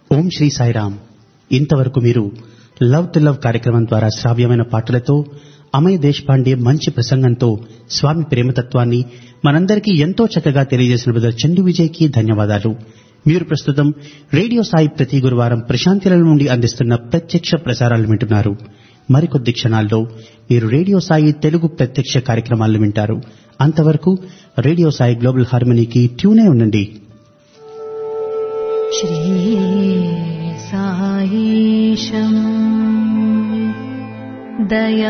ఓం శ్రీ సాయిరామ్ ఇంతవరకు మీరు love to love కార్యక్రమం ద్వారా శ్రావ్యమైన పాటలతో అమయ్ దేశపాండే మంచి ప్రసంగంతో స్వామి ప్రేమతత్వాన్ని మనందరికీ ఎంతో చక్కగా తెలియజేసిన బ్రదర్ చందు విజయ్కి ధన్యవాదాలు మీరు ప్రస్తుతం రేడియో సాయి ప్రతి గురువారం ప్రశాంతిల నుండి అందిస్తున్న ప్రత్యక్ష ప్రసారాలు వింటున్నారు మరికొద్ది క్షణాల్లో మీరు రేడియో సాయి తెలుగు ప్రత్యక్ష కార్యక్రమాలను వింటారు అంతవరకు రేడియో సాయి గ్లోబల్ హార్మనీకి ట్యూనే ఉండండి श्रीसायीशम्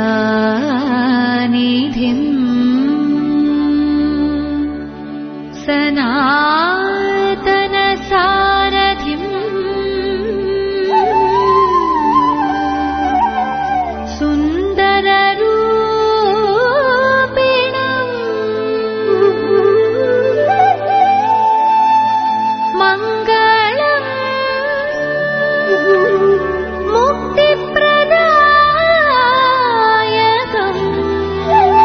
दयानिधिम् सनातनसारथिम् सुन्दररूपिणम् मङ्गलम् मुक्तिप्रदायकम्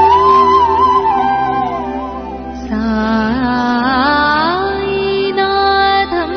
सायिनाथम्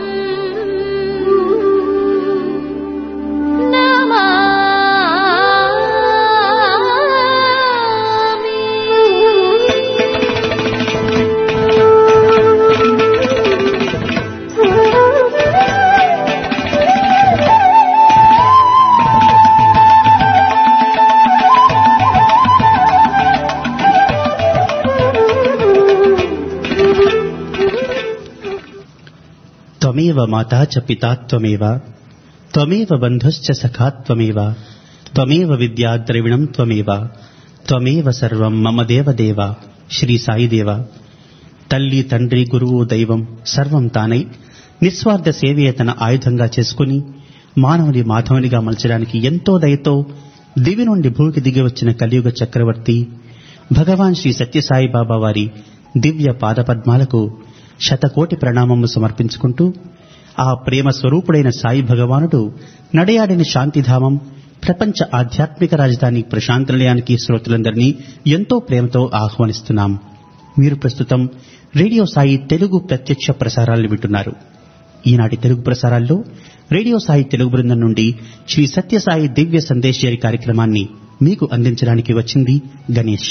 త్వమేవ మాతా చ పితా త్వమేవ త్వమేవ బంధుశ్చ సఖా త్వమేవ త్వమేవ విద్యా ద్రవిణం త్వమేవ త్వమేవ సర్వం మమ దేవదేవ శ్రీ సాయిదేవ తల్లి తండ్రి గురువు దైవం సర్వం తానై నిస్వార్థ సేవే తన ఆయుధంగా చేసుకుని మానవుని మాధవునిగా మలచడానికి ఎంతో దయతో దివి నుండి భూమికి దిగి వచ్చిన కలియుగ చక్రవర్తి భగవాన్ శ్రీ సత్యసాయి బాబా వారి దివ్య పాదపద్మాలకు శతకోటి ప్రణామము సమర్పించుకుంటూ ఆ ప్రేమ స్వరూపుడైన సాయి భగవానుడు నడయాడిన శాంతిధామం ప్రపంచ ఆధ్యాత్మిక రాజధాని ప్రశాంత నిలయానికి శ్రోతలందరినీ ఎంతో ప్రేమతో ఆహ్వానిస్తున్నాం మీరు ప్రస్తుతం రేడియో సాయి తెలుగు ప్రత్యక్ష ప్రసారాలు వింటున్నారు ఈనాటి తెలుగు ప్రసారాల్లో రేడియో సాయి తెలుగు బృందం నుండి శ్రీ సత్యసాయి దివ్య సందేశ్యరి కార్యక్రమాన్ని మీకు అందించడానికి వచ్చింది గణేష్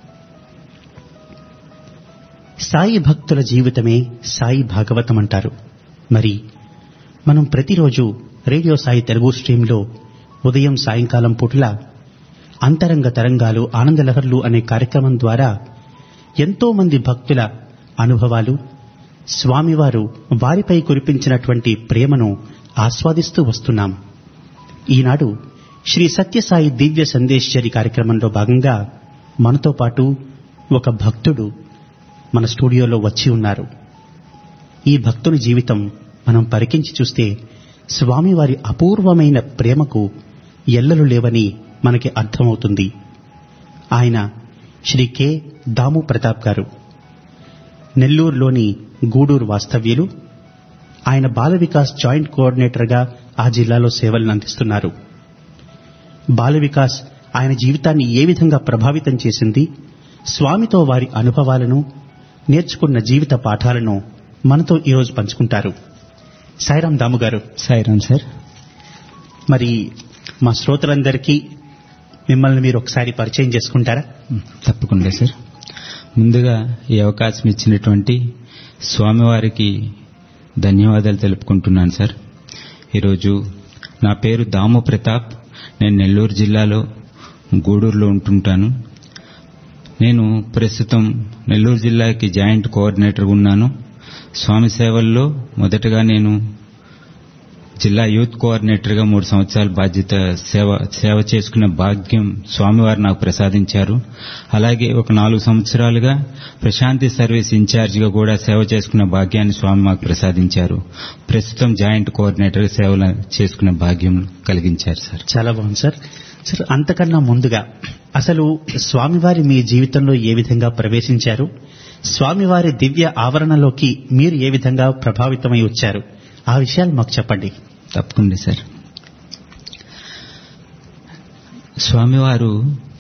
సాయి భక్తుల జీవితమే సాయి భాగవతం అంటారు మరి మనం ప్రతిరోజు రేడియో సాయి తెలుగు స్ట్రీమ్లో ఉదయం సాయంకాలం పూటల అంతరంగ తరంగాలు ఆనందలహర్లు అనే కార్యక్రమం ద్వారా ఎంతో మంది భక్తుల అనుభవాలు స్వామివారు వారిపై కురిపించినటువంటి ప్రేమను ఆస్వాదిస్తూ వస్తున్నాం ఈనాడు శ్రీ సత్యసాయి దివ్య సందేశ్వరి కార్యక్రమంలో భాగంగా మనతో పాటు ఒక భక్తుడు మన స్టూడియోలో వచ్చి ఉన్నారు ఈ భక్తుని జీవితం మనం పరికించి చూస్తే స్వామివారి అపూర్వమైన ప్రేమకు ఎల్లలు లేవని మనకి అర్థమవుతుంది ఆయన శ్రీ కె దాము ప్రతాప్ గారు నెల్లూరులోని గూడూరు వాస్తవ్యులు ఆయన బాల వికాస్ జాయింట్ కోఆర్డినేటర్గా ఆ జిల్లాలో సేవలను అందిస్తున్నారు బాల వికాస్ ఆయన జీవితాన్ని ఏ విధంగా ప్రభావితం చేసింది స్వామితో వారి అనుభవాలను నేర్చుకున్న జీవిత పాఠాలను మనతో ఈరోజు పంచుకుంటారు సాయిరాం దాము గారు సాయిరామ్ సార్ మరి మా శ్రోతలందరికీ మిమ్మల్ని మీరు ఒకసారి పరిచయం చేసుకుంటారా తప్పకుండా సార్ ముందుగా ఈ అవకాశం ఇచ్చినటువంటి స్వామివారికి ధన్యవాదాలు తెలుపుకుంటున్నాను సార్ ఈరోజు నా పేరు దాము ప్రతాప్ నేను నెల్లూరు జిల్లాలో గూడూరులో ఉంటుంటాను నేను ప్రస్తుతం నెల్లూరు జిల్లాకి జాయింట్ కోఆర్డినేటర్గా ఉన్నాను స్వామి సేవల్లో మొదటగా నేను జిల్లా యూత్ కోఆర్డినేటర్గా మూడు సంవత్సరాల బాధ్యత సేవ సేవ చేసుకున్న భాగ్యం స్వామివారు నాకు ప్రసాదించారు అలాగే ఒక నాలుగు సంవత్సరాలుగా ప్రశాంతి సర్వీస్ ఇన్ఛార్జిగా కూడా సేవ చేసుకున్న భాగ్యాన్ని స్వామి మాకు ప్రసాదించారు ప్రస్తుతం జాయింట్ కోఆర్డినేటర్గా సేవలు చేసుకునే భాగ్యం కలిగించారు సార్ చాలా బాగుంది సార్ సార్ అంతకన్నా ముందుగా అసలు స్వామివారి మీ జీవితంలో ఏ విధంగా ప్రవేశించారు స్వామివారి దివ్య ఆవరణలోకి మీరు ఏ విధంగా ప్రభావితమై వచ్చారు ఆ విషయాలు మాకు చెప్పండి తప్పకుండా సార్ స్వామివారు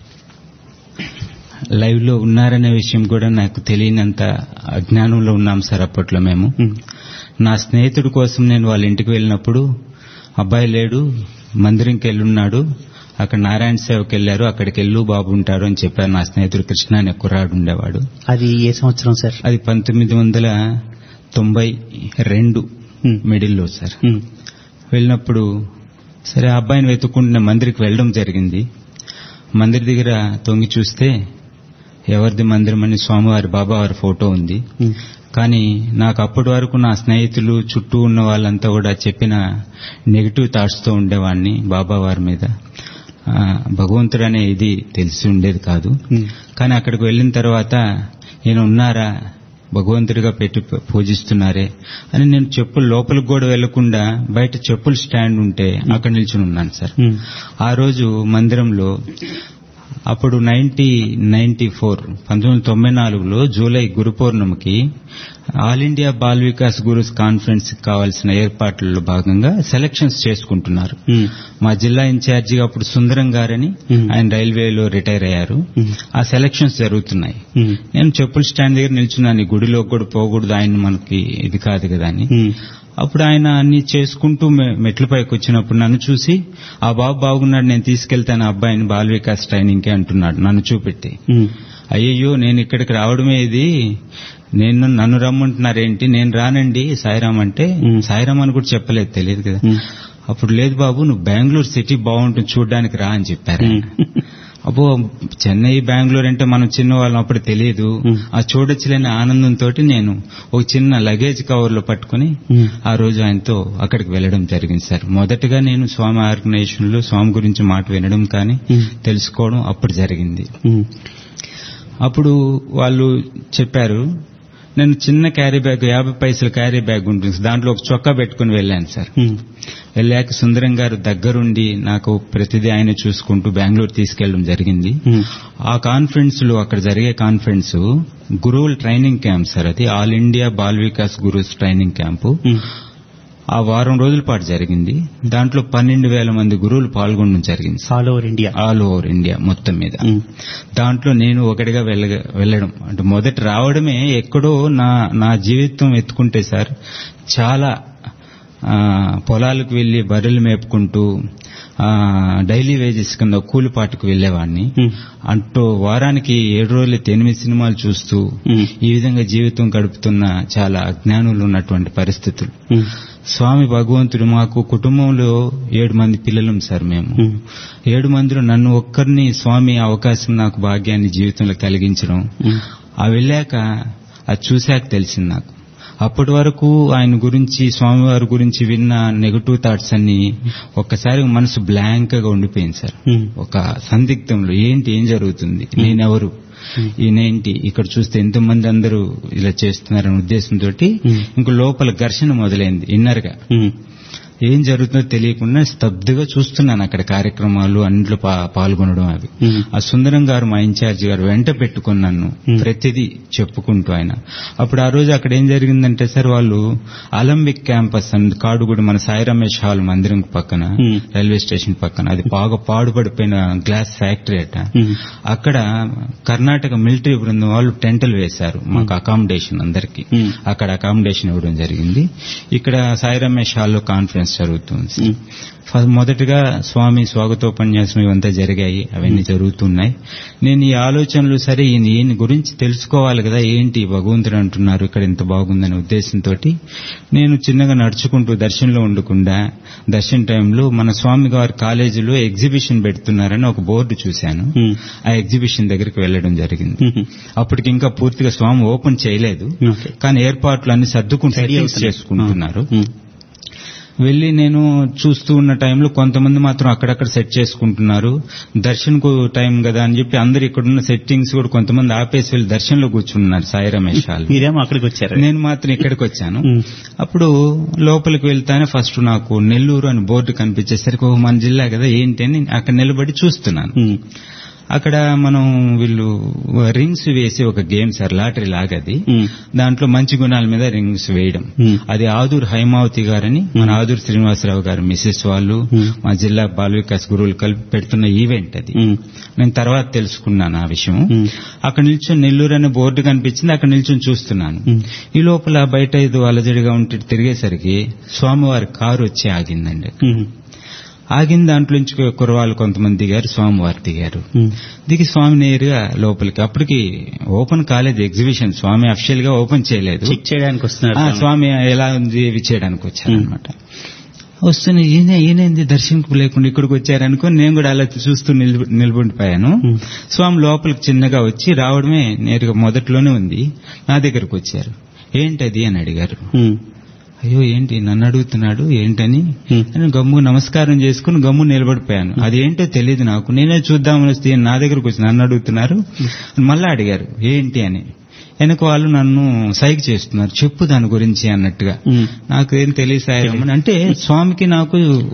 లైవ్ లో ఉన్నారనే విషయం కూడా నాకు తెలియనంత అజ్ఞానంలో ఉన్నాం సార్ అప్పట్లో మేము ఉమ్, నా స్నేహితుడి కోసం నేను వాళ్ళ ఇంటికి వెళ్ళినప్పుడు అబ్బాయి లేడు మందిరంకి వెళ్ళున్నాడు అక్కడ నారాయణ సేవకి వెళ్ళారు అక్కడికి వెళ్ళు బాబు ఉంటారు అని చెప్పారు నా స్నేహితుడు కృష్ణ అనే కుర్రాడు ఉండేవాడు అది ఏ సంవత్సరం సార్ అది పంతొమ్మిది వందల తొంభై రెండు ఉమ్, మిడిల్లో సార్ ఉమ్, వెళ్ళినప్పుడు సరే ఆ అబ్బాయిని వెతుక్కుంటున్న మందిరికి వెళ్ళడం జరిగింది మందిర్ దగ్గర తొంగి చూస్తే ఎవరిది మందిరం అని స్వామివారి బాబావారి ఫోటో ఉంది ఉమ్, కానీ నాకు అప్పటి వరకు నా స్నేహితులు చుట్టూ ఉన్న వాళ్ళంతా కూడా చెప్పిన నెగిటివ్ థాట్స్ తో ఉండేవాడిని బాబా వారి మీద ఆ, భగవంతుడు అనే ఇది తెలిసి ఉండేది కాదు ఉమ్, కానీ అక్కడికి వెళ్ళిన తర్వాత నేను ఉన్నారా భగవంతుడిగా పెట్టి పూ- పూజిస్తున్నారే అని నేను చెప్పులు లోపలికి కూడా వెళ్లకుండా బయట చెప్పులు స్టాండ్ ఉంటే అక్కడ నిల్చుని ఉన్నాను సార్ ఉమ్, ఆ రోజు మందిరంలో అప్పుడు నైన్టీ నైన్టీ ఫోర్ పంతొమ్మిది వందల తొంభై నాలుగులో జూలై గురు పౌర్ణమికి all India Bal Vikas gurus conference కావాల్సిన ఏర్పాట్లలో భాగంగా సెలక్షన్స్ చేసుకుంటున్నారు ఉమ్, మా జిల్లా ఇన్ఛార్జిగా అప్పుడు సుందరం గారని Hmm. ఆయన రైల్వేలో రిటైర్ అయ్యారు ఉమ్, ఆ సెలక్షన్స్ జరుగుతున్నాయి ఉమ్, నేను చెప్పుల స్టాండ్ దగ్గర నిల్చున్నాను ఈ గుడిలో కూడా పోకూడదు ఆయన మనకి ఇది కాదు కదా అని ఉమ్, అప్పుడు ఆయన అన్ని చేసుకుంటూ మె- మెట్ల పైకి వచ్చినప్పుడు నన్ను చూసి ఆ బాబు బాగున్నాడు నేను తీసుకెళ్తాను ఆ అబ్బాయిని బాల్ వికాస్ ట్రైనింగ్ కి అంటున్నాడు నన్ను చూపెట్టి ఉమ్, అయ్యయ్యో నేను ఇక్కడికి రావడమే ఇది నేను నన్ను రమ్మంటున్నారేంటి నేను రానండి సాయిరామ్ అంటే మ్. సాయిరామ్ అని కూడా చెప్పలేదు తెలియదు కదా ఉమ్, అప్పుడు లేదు బాబు నువ్వు బెంగళూరు సిటీ బాగుంటుంది చూడడానికి రా అని చెప్పారు ఆయన. ఉమ్, అబ్బో చెన్నై బెంగళూరు అంటే మనం చిన్నవాళ్ళం అప్పుడు తెలియదు మ్. ఆ చూడొచ్చులేని ఆనందంతో నేను ఒక చిన్న లగేజ్ కవర్ లో పట్టుకుని ఉమ్, ఆ రోజు ఆయనతో అక్కడికి వెళ్ళడం జరిగింది సార్ మొదటగా నేను స్వామి ఆర్గనైజేషన్ లో స్వామి గురించి మాట వినడం కానీ ఉమ్, తెలుసుకోవడం అప్పుడు జరిగింది ఉమ్, అప్పుడు వాళ్ళు చెప్పారు నేను చిన్న క్యారీ బ్యాగ్ యాభై పైసల క్యారీ బ్యాగ్ ఉంటుంది దాంట్లో ఒక చొక్కా పెట్టుకుని వెళ్ళాను సార్ ఉమ్, వెళ్ళాక సుందరం గారు దగ్గరుండి నాకు ప్రతిదీ ఆయన చూసుకుంటూ బెంగళూరు తీసుకెళ్లడం జరిగింది ఉమ్, ఆ కాన్ఫరెన్స్ లో అక్కడ జరిగే కాన్ఫరెన్స్ గురువుల ట్రైనింగ్ క్యాంప్ సార్ అది all India Bal Vikas gurus training camp ఉమ్, ఆ వారం రోజుల పాటు జరిగింది దాంట్లో పన్నెండు వేల మంది గురువులు పాల్గొనడం జరిగింది sir. All over India all over India మొత్తం మీద ఉమ్, దాంట్లో నేను ఒకటిగా వెళ్ళ వెళ్ళడం అంటే మొదట రావడమే ఎక్కడో నా నా జీవితం ఎత్తుకుంటే సార్ చాలా ఆ, పొలాలకు వెళ్లి బర్రెలు మేపుకుంటూ ఆ, డైలీ వేజెస్ కింద కూలిపాటుకు వెళ్లేవాడిని ఉమ్, అంటూ వారానికి ఏడు రోజులు ఎనిమిది సినిమాలు చూస్తూ ఉమ్, ఈ విధంగా జీవితం గడుపుతున్న చాలా అజ్ఞానులు ఉన్నటువంటి పరిస్థితులు ఉమ్, స్వామి భగవంతుడు మాకు కుటుంబంలో ఏడు మంది పిల్లలం సార్ మేము ఉమ్, ఏడు మందిలో నన్ను ఒక్కరిని స్వామి అవకాశం నాకు భాగ్యాన్ని జీవితంలో కలిగించడం ఉమ్, ఆ వెళ్ళాక అది చూశాక తెలిసింది నాకు అప్పటి వరకు ఆయన గురించి స్వామివారి గురించి విన్న నెగటివ్ థాట్స్ అన్ని ఒక్కసారి మనసు బ్లాంక్ గా ఉండిపోయింది సార్ ఉమ్, ఒక సందిగ్ధంలో ఏంటి ఏం జరుగుతుంది నేనెవరు Hmm. ఈయనేంటి ఇక్కడ చూస్తే ఎంతమంది అందరూ ఇలా చేస్తున్నారనే ఉద్దేశంతో Hmm. ఇంక లోపల ఘర్షణ మొదలైంది ఇన్నర్ గా ఉమ్, ఏం జరుగుతుందో తెలియకుండా స్తబ్దుగా చూస్తున్నాను అక్కడ కార్యక్రమాలు అన్నిట్లో పా- పాల్గొనడం అవి ఉమ్, ఆ సుందరం గారు మా ఇన్ఛార్జ్ గారు వెంట పెట్టుకుని నన్ను Hmm. ప్రతిదీ చెప్పుకుంటూ ఆయన అప్పుడు ఆ రోజు అక్కడ ఏం జరిగిందంటే సార్ వాళ్ళు అలంబిక్ క్యాంపస్ అని కాడుగూడి మన సాయి రమేష్ హాల్ మందిరం పక్కన Hmm. రైల్వే స్టేషన్ పక్కన అది బాగా పాడుపడిపోయిన గ్లాస్ ఫ్యాక్టరీ అట ఉమ్, అక్కడ కర్ణాటక మిలిటరీ బృందం వాళ్ళు టెంటలు వేశారు మాకు అకామిడేషన్ అందరికి Hmm. అక్కడ అకామిడేషన్ ఇవ్వడం జరిగింది ఇక్కడ సాయి రమేష్ హాల్లో కాన్ఫరెన్స్ జరుగుతుంది ఉమ్, ఫ- మొదటగా స్వామి స్వాగతోపన్యాసం ఇవంతా జరిగాయి అవన్నీ జరుగుతున్నాయి నేను ఈ ఆలోచనలు సరే ఈయన ఈయన గురించి తెలుసుకోవాలి కదా ఏంటి భగవంతుడు అంటున్నారు ఇక్కడ ఇంత బాగుందనే ఉద్దేశంతో నేను చిన్నగా నడుచుకుంటూ దర్శనంలో ఉండకుండా దర్శన టైంలో మన స్వామి గారి కాలేజీలో ఎగ్జిబిషన్ పెడుతున్నారని ఒక బోర్డు చూశాను ఉమ్, ఆ ఎగ్జిబిషన్ దగ్గరికి వెళ్ళడం జరిగింది ఉమ్, అప్పటికి ఇంకా పూర్తిగా స్వామి ఓపెన్ చేయలేదు ఓకే. కానీ ఏర్పాట్లు అన్ని సర్దుకుంటూ రెడీ settings అవుతున్నాయి. చేసుకుంటున్నారు ఉమ్, వెళ్ళి నేను చూస్తూ ఉన్న టైంలో కొంతమంది మాత్రం అక్కడక్కడ సెట్ చేసుకుంటున్నారు దర్శన్కు టైం కదా అని చెప్పి అందరు ఇక్కడున్న సెట్టింగ్స్ కూడా కొంతమంది ఆపేసి వెళ్ళి దర్శన్లో కూర్చున్నారు సాయి రమేష్ హాల్ మీరేమో అక్కడికి వచ్చారు నేను మాత్రం ఇక్కడికి వచ్చాను ఉమ్, అప్పుడు లోపలికి వెళ్తానే ఫస్ట్ నాకు నెల్లూరు అని బోర్డు కనిపించేసరికి ఓ మన జిల్లా కదా ఏంటి అని అక్కడ నిలబడి చూస్తున్నాను ఉమ్, అక్కడ మనం వీళ్ళు రింగ్స్ వేసి ఒక గేమ్ సార్ లాటరీ లాగది ఉమ్. దాంట్లో మంచి గుణాల మీద రింగ్స్ వేయడం ఉమ్. అది ఆదూర్ హైమావతి గారని మన ఆదూర్ శ్రీనివాసరావు గారు మిసెస్ వాళ్ళు ఉమ్. మా జిల్లా బాల వికాస్ గురువులు కలిపి పెడుతున్న ఈవెంట్ అది ఉమ్. నేను తర్వాత తెలుసుకున్నాను ఆ విషయం ఉమ్. అక్కడ నిల్చొని నెల్లూరు అనే బోర్డు కనిపించింది అక్కడ నిల్చొని చూస్తున్నాను ఉమ్. ఈ లోపల బయట ఇది అలజడిగా ఉంటే తిరిగేసరికి స్వామివారి కారు వచ్చి ఆగిందండి ఉమ్. ఆగిన దాంట్లోంచి కురవాళ్ళు కొంతమంది దిగారు స్వామివారు దిగారు ఉమ్. దిగి స్వామి నేరుగా లోపలికి అప్పటికి ఓపెన్ కాలేదు ఎగ్జిబిషన్ స్వామి అఫిషియల్ గా ఓపెన్ చేయలేదు చెక్ చేయడానికి ఆ, వస్తున్నారు స్వామి ఎలా ఉంది ఇవి చేయడానికి వచ్చారనమాట వస్తున్న ఈయన ఈయనేంది దర్శనకు లేకుండా ఇక్కడికి వచ్చారనుకో నేను కూడా అలా చూస్తూ నిలబ- నిలబడిపోయాను ఉమ్. స్వామి లోపలికి చిన్నగా వచ్చి రావడమే నేరుగా మొదట్లోనే ఉంది నా దగ్గరకు వచ్చారు ఏంటది అని అడిగారు ఉమ్. అయ్యో ఏంటి నన్ను అడుగుతున్నాడు ఏంటని Hmm. నేను గమ్ము నమస్కారం చేసుకుని గమ్ము నిలబడిపోయాను అదేంటో తెలియదు నాకు నేనే చూద్దామని వస్తే ఈయన నా దగ్గరకు వచ్చి నన్ను అడుగుతున్నారు మళ్ళా అడిగారు ఏంటి అని వెనక వాళ్ళు నన్ను సైక్ చేస్తున్నారు చెప్పు దాని గురించి అన్నట్టుగా ఉమ్. నాకు ఏం తెలియదు సాయరమ్మని అంటే స్వామికి నాకు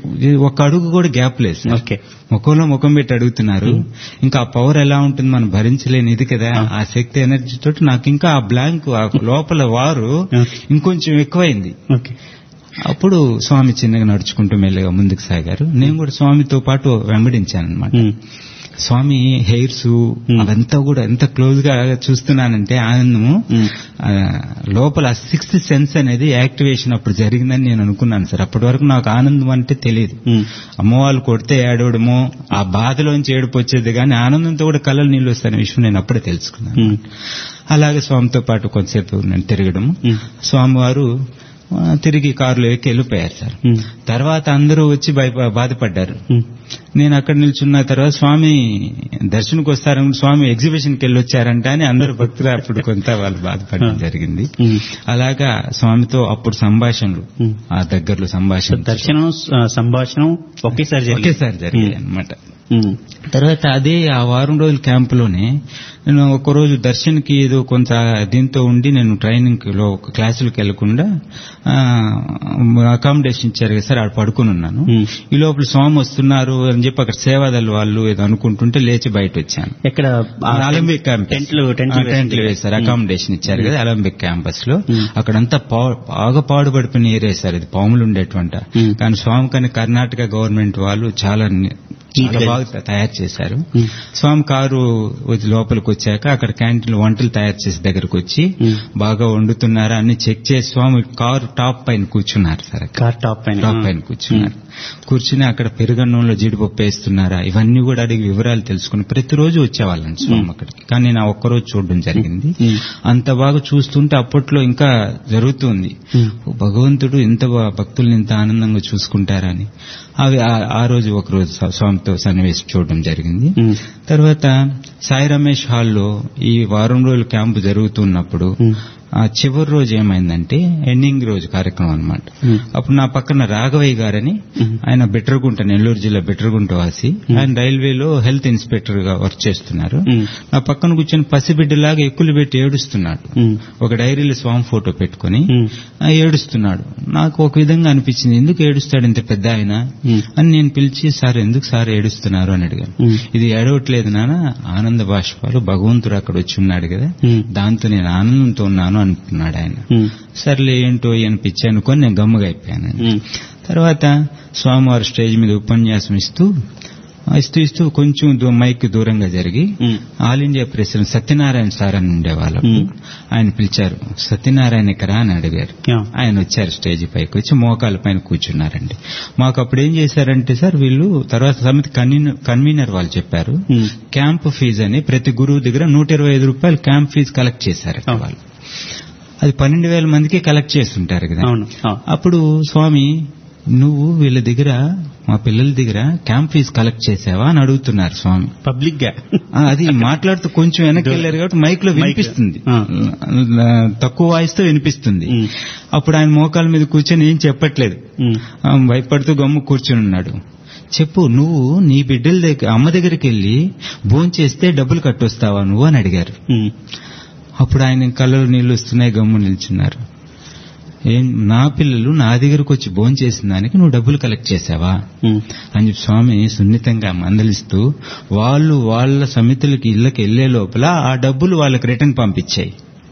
ఒక అడుగు కూడా గ్యాప్ లేదు సార్. ఓకే ముఖంలో ముఖం పెట్టి అడుగుతున్నారు ఇంకా ఆ పవర్ ఎలా ఉంటుంది మనం భరించలేని ఇది కదా ఆ శక్తి ఎనర్జీ తోటి నాకు ఇంకా ఆ బ్లాంక్ ఆ లోపల వారు Okay. ఇంకొంచెం ఎక్కువైంది ఓకే అప్పుడు స్వామి చిన్నగా నడుచుకుంటూ మెల్లగా ముందుకు సాగారు నేను కూడా స్వామితో పాటు వెంబడించాను అనమాట ఉమ్. స్వామి హెయిర్స్ Hmm. అవంతా కూడా ఎంత క్లోజ్ గా చూస్తున్నానంటే ఆనందము Hmm. ఆ, లోపల సిక్స్త్ సెన్స్ అనేది యాక్టివేషన్ అప్పుడు జరిగిందని నేను అనుకున్నాను సార్ అప్పటి వరకు నాకు ఆనందం అంటే తెలియదు ఉమ్. అమ్మ వాళ్ళు కొడితే ఏడవడమో ఆ బాధలోంచి ఏడుపు వచ్చేది కానీ ఆనందంతో కూడా కళ్ళలు నీళ్ళు వస్తాయనే విషయం నేను అప్పుడే తెలుసుకున్నాను ఉమ్. అలాగే స్వామితో పాటు కొంతసేపు నేను తిరగడం ఉమ్. స్వామివారు ఆ, తిరిగి కారులో ఎక్కి వెళ్ళిపోయారు సార్ ఉమ్. తర్వాత అందరూ వచ్చి భయ బాధపడ్డారు ఉమ్. నేను అక్కడ నిల్చున్న తర్వాత స్వామి దర్శనకు వస్తారని స్వామి ఎగ్జిబిషన్కి వెళ్ళి వచ్చారంట అని అందరు భక్తులు అప్పుడు కొంత వాళ్ళు బాధపడడం జరిగింది ఉమ్. అలాగా స్వామితో అప్పుడు సంభాషణలు ఉమ్. ఆ దగ్గరలో సో సంభాషణ దర్శనం ఆ, సంభాషణం ఒకేసారి జరిగింది. ఒకేసారి జరిగాయి అన్నమాట ఉమ్. తర్వాత అదే ఆ వారం రోజుల క్యాంపులోనే నేను ఒక రోజు దర్శన్కి ఏదో కొంత దీంతో ఉండి నేను ట్రైనింగ్ లో ఒక క్లాసులకు వెళ్లకుండా అకామిడేషన్ ఇచ్చారు కదా సార్ ఆడ పడుకుని ఉన్నాను ఉమ్. ఈ లోపల స్వామి వస్తున్నారు అని చెప్పి అక్కడ సేవాదళ వాళ్ళు ఏదో అనుకుంటుంటే లేచి బయట వచ్చాను ఎక్కడ ఆ అలంబిక్ క్యాంపస్ టెంట్లు టెంట్లు ఆ, టెంట్లు వేసి- వేశారు అకామిడేషన్ ఇచ్చారు కదా అలంబిక్ క్యాంపస్ లో మ్మ్. అక్కడంతా పా- బాగా పాడుపడిపోయిన ఏరియా సార్ ఇది పాములు ఉండేటువంటి మ్మ్. కానీ స్వామి కానీ కర్ణాటక గవర్నమెంట్ వాళ్ళు చాలా ని- చాలా Neat గా బాగా తయారు చేశారు మ్మ్. స్వామి కారు వచ్చి లోపలికి వచ్చాక అక్కడ క్యాంటీన్ వంటలు తయారు చేసే దగ్గరకు వచ్చి మ్మ్. బాగా వండుతున్నారా అన్ని చెక్ చేసి స్వామి కారు టాప్ పైన కూర్చున్నారు సార్ అక్కడ. కార్ టాప్ పైన టాప్ పైన కూర్చున్నారు కూర్చుని అక్కడ పెరుగన్నంలో జీడిపప్పు వేస్తున్నారా ఇవన్నీ కూడా అడిగి వివరాలు తెలుసుకుని ప్రతిరోజు వచ్చేవాళ్ళని స్వామి అక్కడికి కానీ నేను ఆ ఒక్కరోజు చూడడం జరిగింది మ్మ్. అంత బాగా చూస్తుంటే అప్పట్లో ఇంకా జరుగుతుంది మ్మ్. ఓ భగవంతుడు ఇంత బా- భక్తుల్ని ఇంత ఆనందంగా చూసుకుంటారని అవి ఆ- ఆ రోజు ఒక రోజు స్వా- స్వామితో సన్నివేశం చూడడం జరిగింది మ్మ్. తర్వాత సాయి రమేష్ హాల్లో ఈ వారం రోజులు క్యాంపు జరుగుతున్నప్పుడు మ్మ్. ఆ చివరి రోజు ఏమైందంటే ఎండింగ్ రోజు కార్యక్రమం అన్నమాట మ్మ్. అప్పుడు నా పక్కన రాఘవయ్య గారని మ్మ్. ఆయన బిట్రగుంట నెల్లూరు జిల్లా బిట్రగుంట వాసి ఆయన రైల్వేలో హెల్త్ ఇన్స్పెక్టర్ గా వర్క్ చేస్తున్నారు మ్మ్. నా పక్కన కూర్చొని పసిబిడ్డలాగా ఎక్కులు పెట్టి ఏడుస్తున్నాడు మ్మ్. ఒక డైరీలో స్వామి ఫోటో పెట్టుకుని మ్మ్. ఆ, ఏడుస్తున్నాడు నాకు ఒక విధంగా అనిపించింది ఎందుకు ఏడుస్తాడు ఇంత పెద్ద ఆయన మ్మ్. అని నేను పిలిచి సార్ ఎందుకు సార్ ఏడుస్తున్నారు అని అడిగాను మ్మ్. ఇది ఏడవట్లేదు నాన్న ఆనంద బాష్పాలు భగవంతుడు అక్కడ వచ్చి ఉన్నాడు కదా మ్మ్. దాంతో నేను ఆనందంతో ఉన్నాను అనుకున్నాడు ఆయన మ్మ్. సర్లే ఏంటో అని పిచ్చి అనుకొని నేను గమ్ముగా అయిపోయాను మ్మ్. తర్వాత స్వామివారు స్టేజ్ మీద ఉపన్యాసం ఇస్తూ ఆ, ఇస్తూ ఇస్తూ కొంచెం దూ- మైక్ దూరంగా జరిగి మ్మ్. All India president Satyanarayana sir అని ఉండేవాళ్ళు మ్మ్. ఆయన పిలిచారు సత్యనారాయణ ఎక్కరా అని అడిగారు యా. ఆయన వచ్చారు స్టేజ్ పైకి వచ్చి మోకాల పైన కూర్చున్నారండి మాకు అప్పుడు ఏం చేశారంటే సార్ వీళ్ళు తర్వాత సమితి కన్వీనర్ కన్వీనర్ వాళ్ళు చెప్పారు మ్మ్. క్యాంప్ ఫీజు అని ప్రతి గురువు దగ్గర నూట ఇరవై ఐదు రూపాయలు క్యాంప్ ఫీజు కలెక్ట్ చేశారు అవును. వాళ్ళు అది పన్నెండు వేల మందికి కలెక్ట్ చేస్తుంటారు కదా అవును ఆ. అప్పుడు స్వామి నువ్వు వీళ్ళ దగ్గర మా పిల్లల దగ్గర క్యాంప్ ఫీజు కలెక్ట్ చేసావా అని అడుగుతున్నారు స్వామి పబ్లిక్ గా ఆ, అది మాట్లాడుతూ కొంచెం వెనక్కి వెళ్ళారు కాబట్టి మైక్ లో మైక్. వినిపిస్తుంది ఆ. ఆ, తక్కువ వాయిస్ తో వినిపిస్తుంది మ్మ్. అప్పుడు ఆయన మోకాల మీద కూర్చొని ఏం చెప్పట్లేదు మ్మ్. ఆ, భయపడుతూ గమ్ము కూర్చొని ఉన్నాడు చెప్పు నువ్వు నీ బిడ్డల దగ్గర అమ్మ దగ్గరికి వెళ్ళి భోంచేస్తే డబ్బులు కట్టొస్తావా నువ్వు అని అడిగారు మ్మ్. అప్పుడు ఆయన కళ్ళలో నీళ్లు వస్తున్నాయి గమ్ము నిల్చున్నారు ఏం నా పిల్లలు నా దగ్గరకు వచ్చి భోజనం చేసిన దానికి నువ్వు డబ్బులు కలెక్ట్ చేసావా ఉమ్, అని చెప్పి స్వామి సున్నితంగా మందలిస్తూ వాళ్ళు వాళ్ళ సమితులకి ఇళ్ళకి వెళ్లే లోపల ఆ డబ్బులు వాళ్ళకి రిటర్న్ పంపించాయి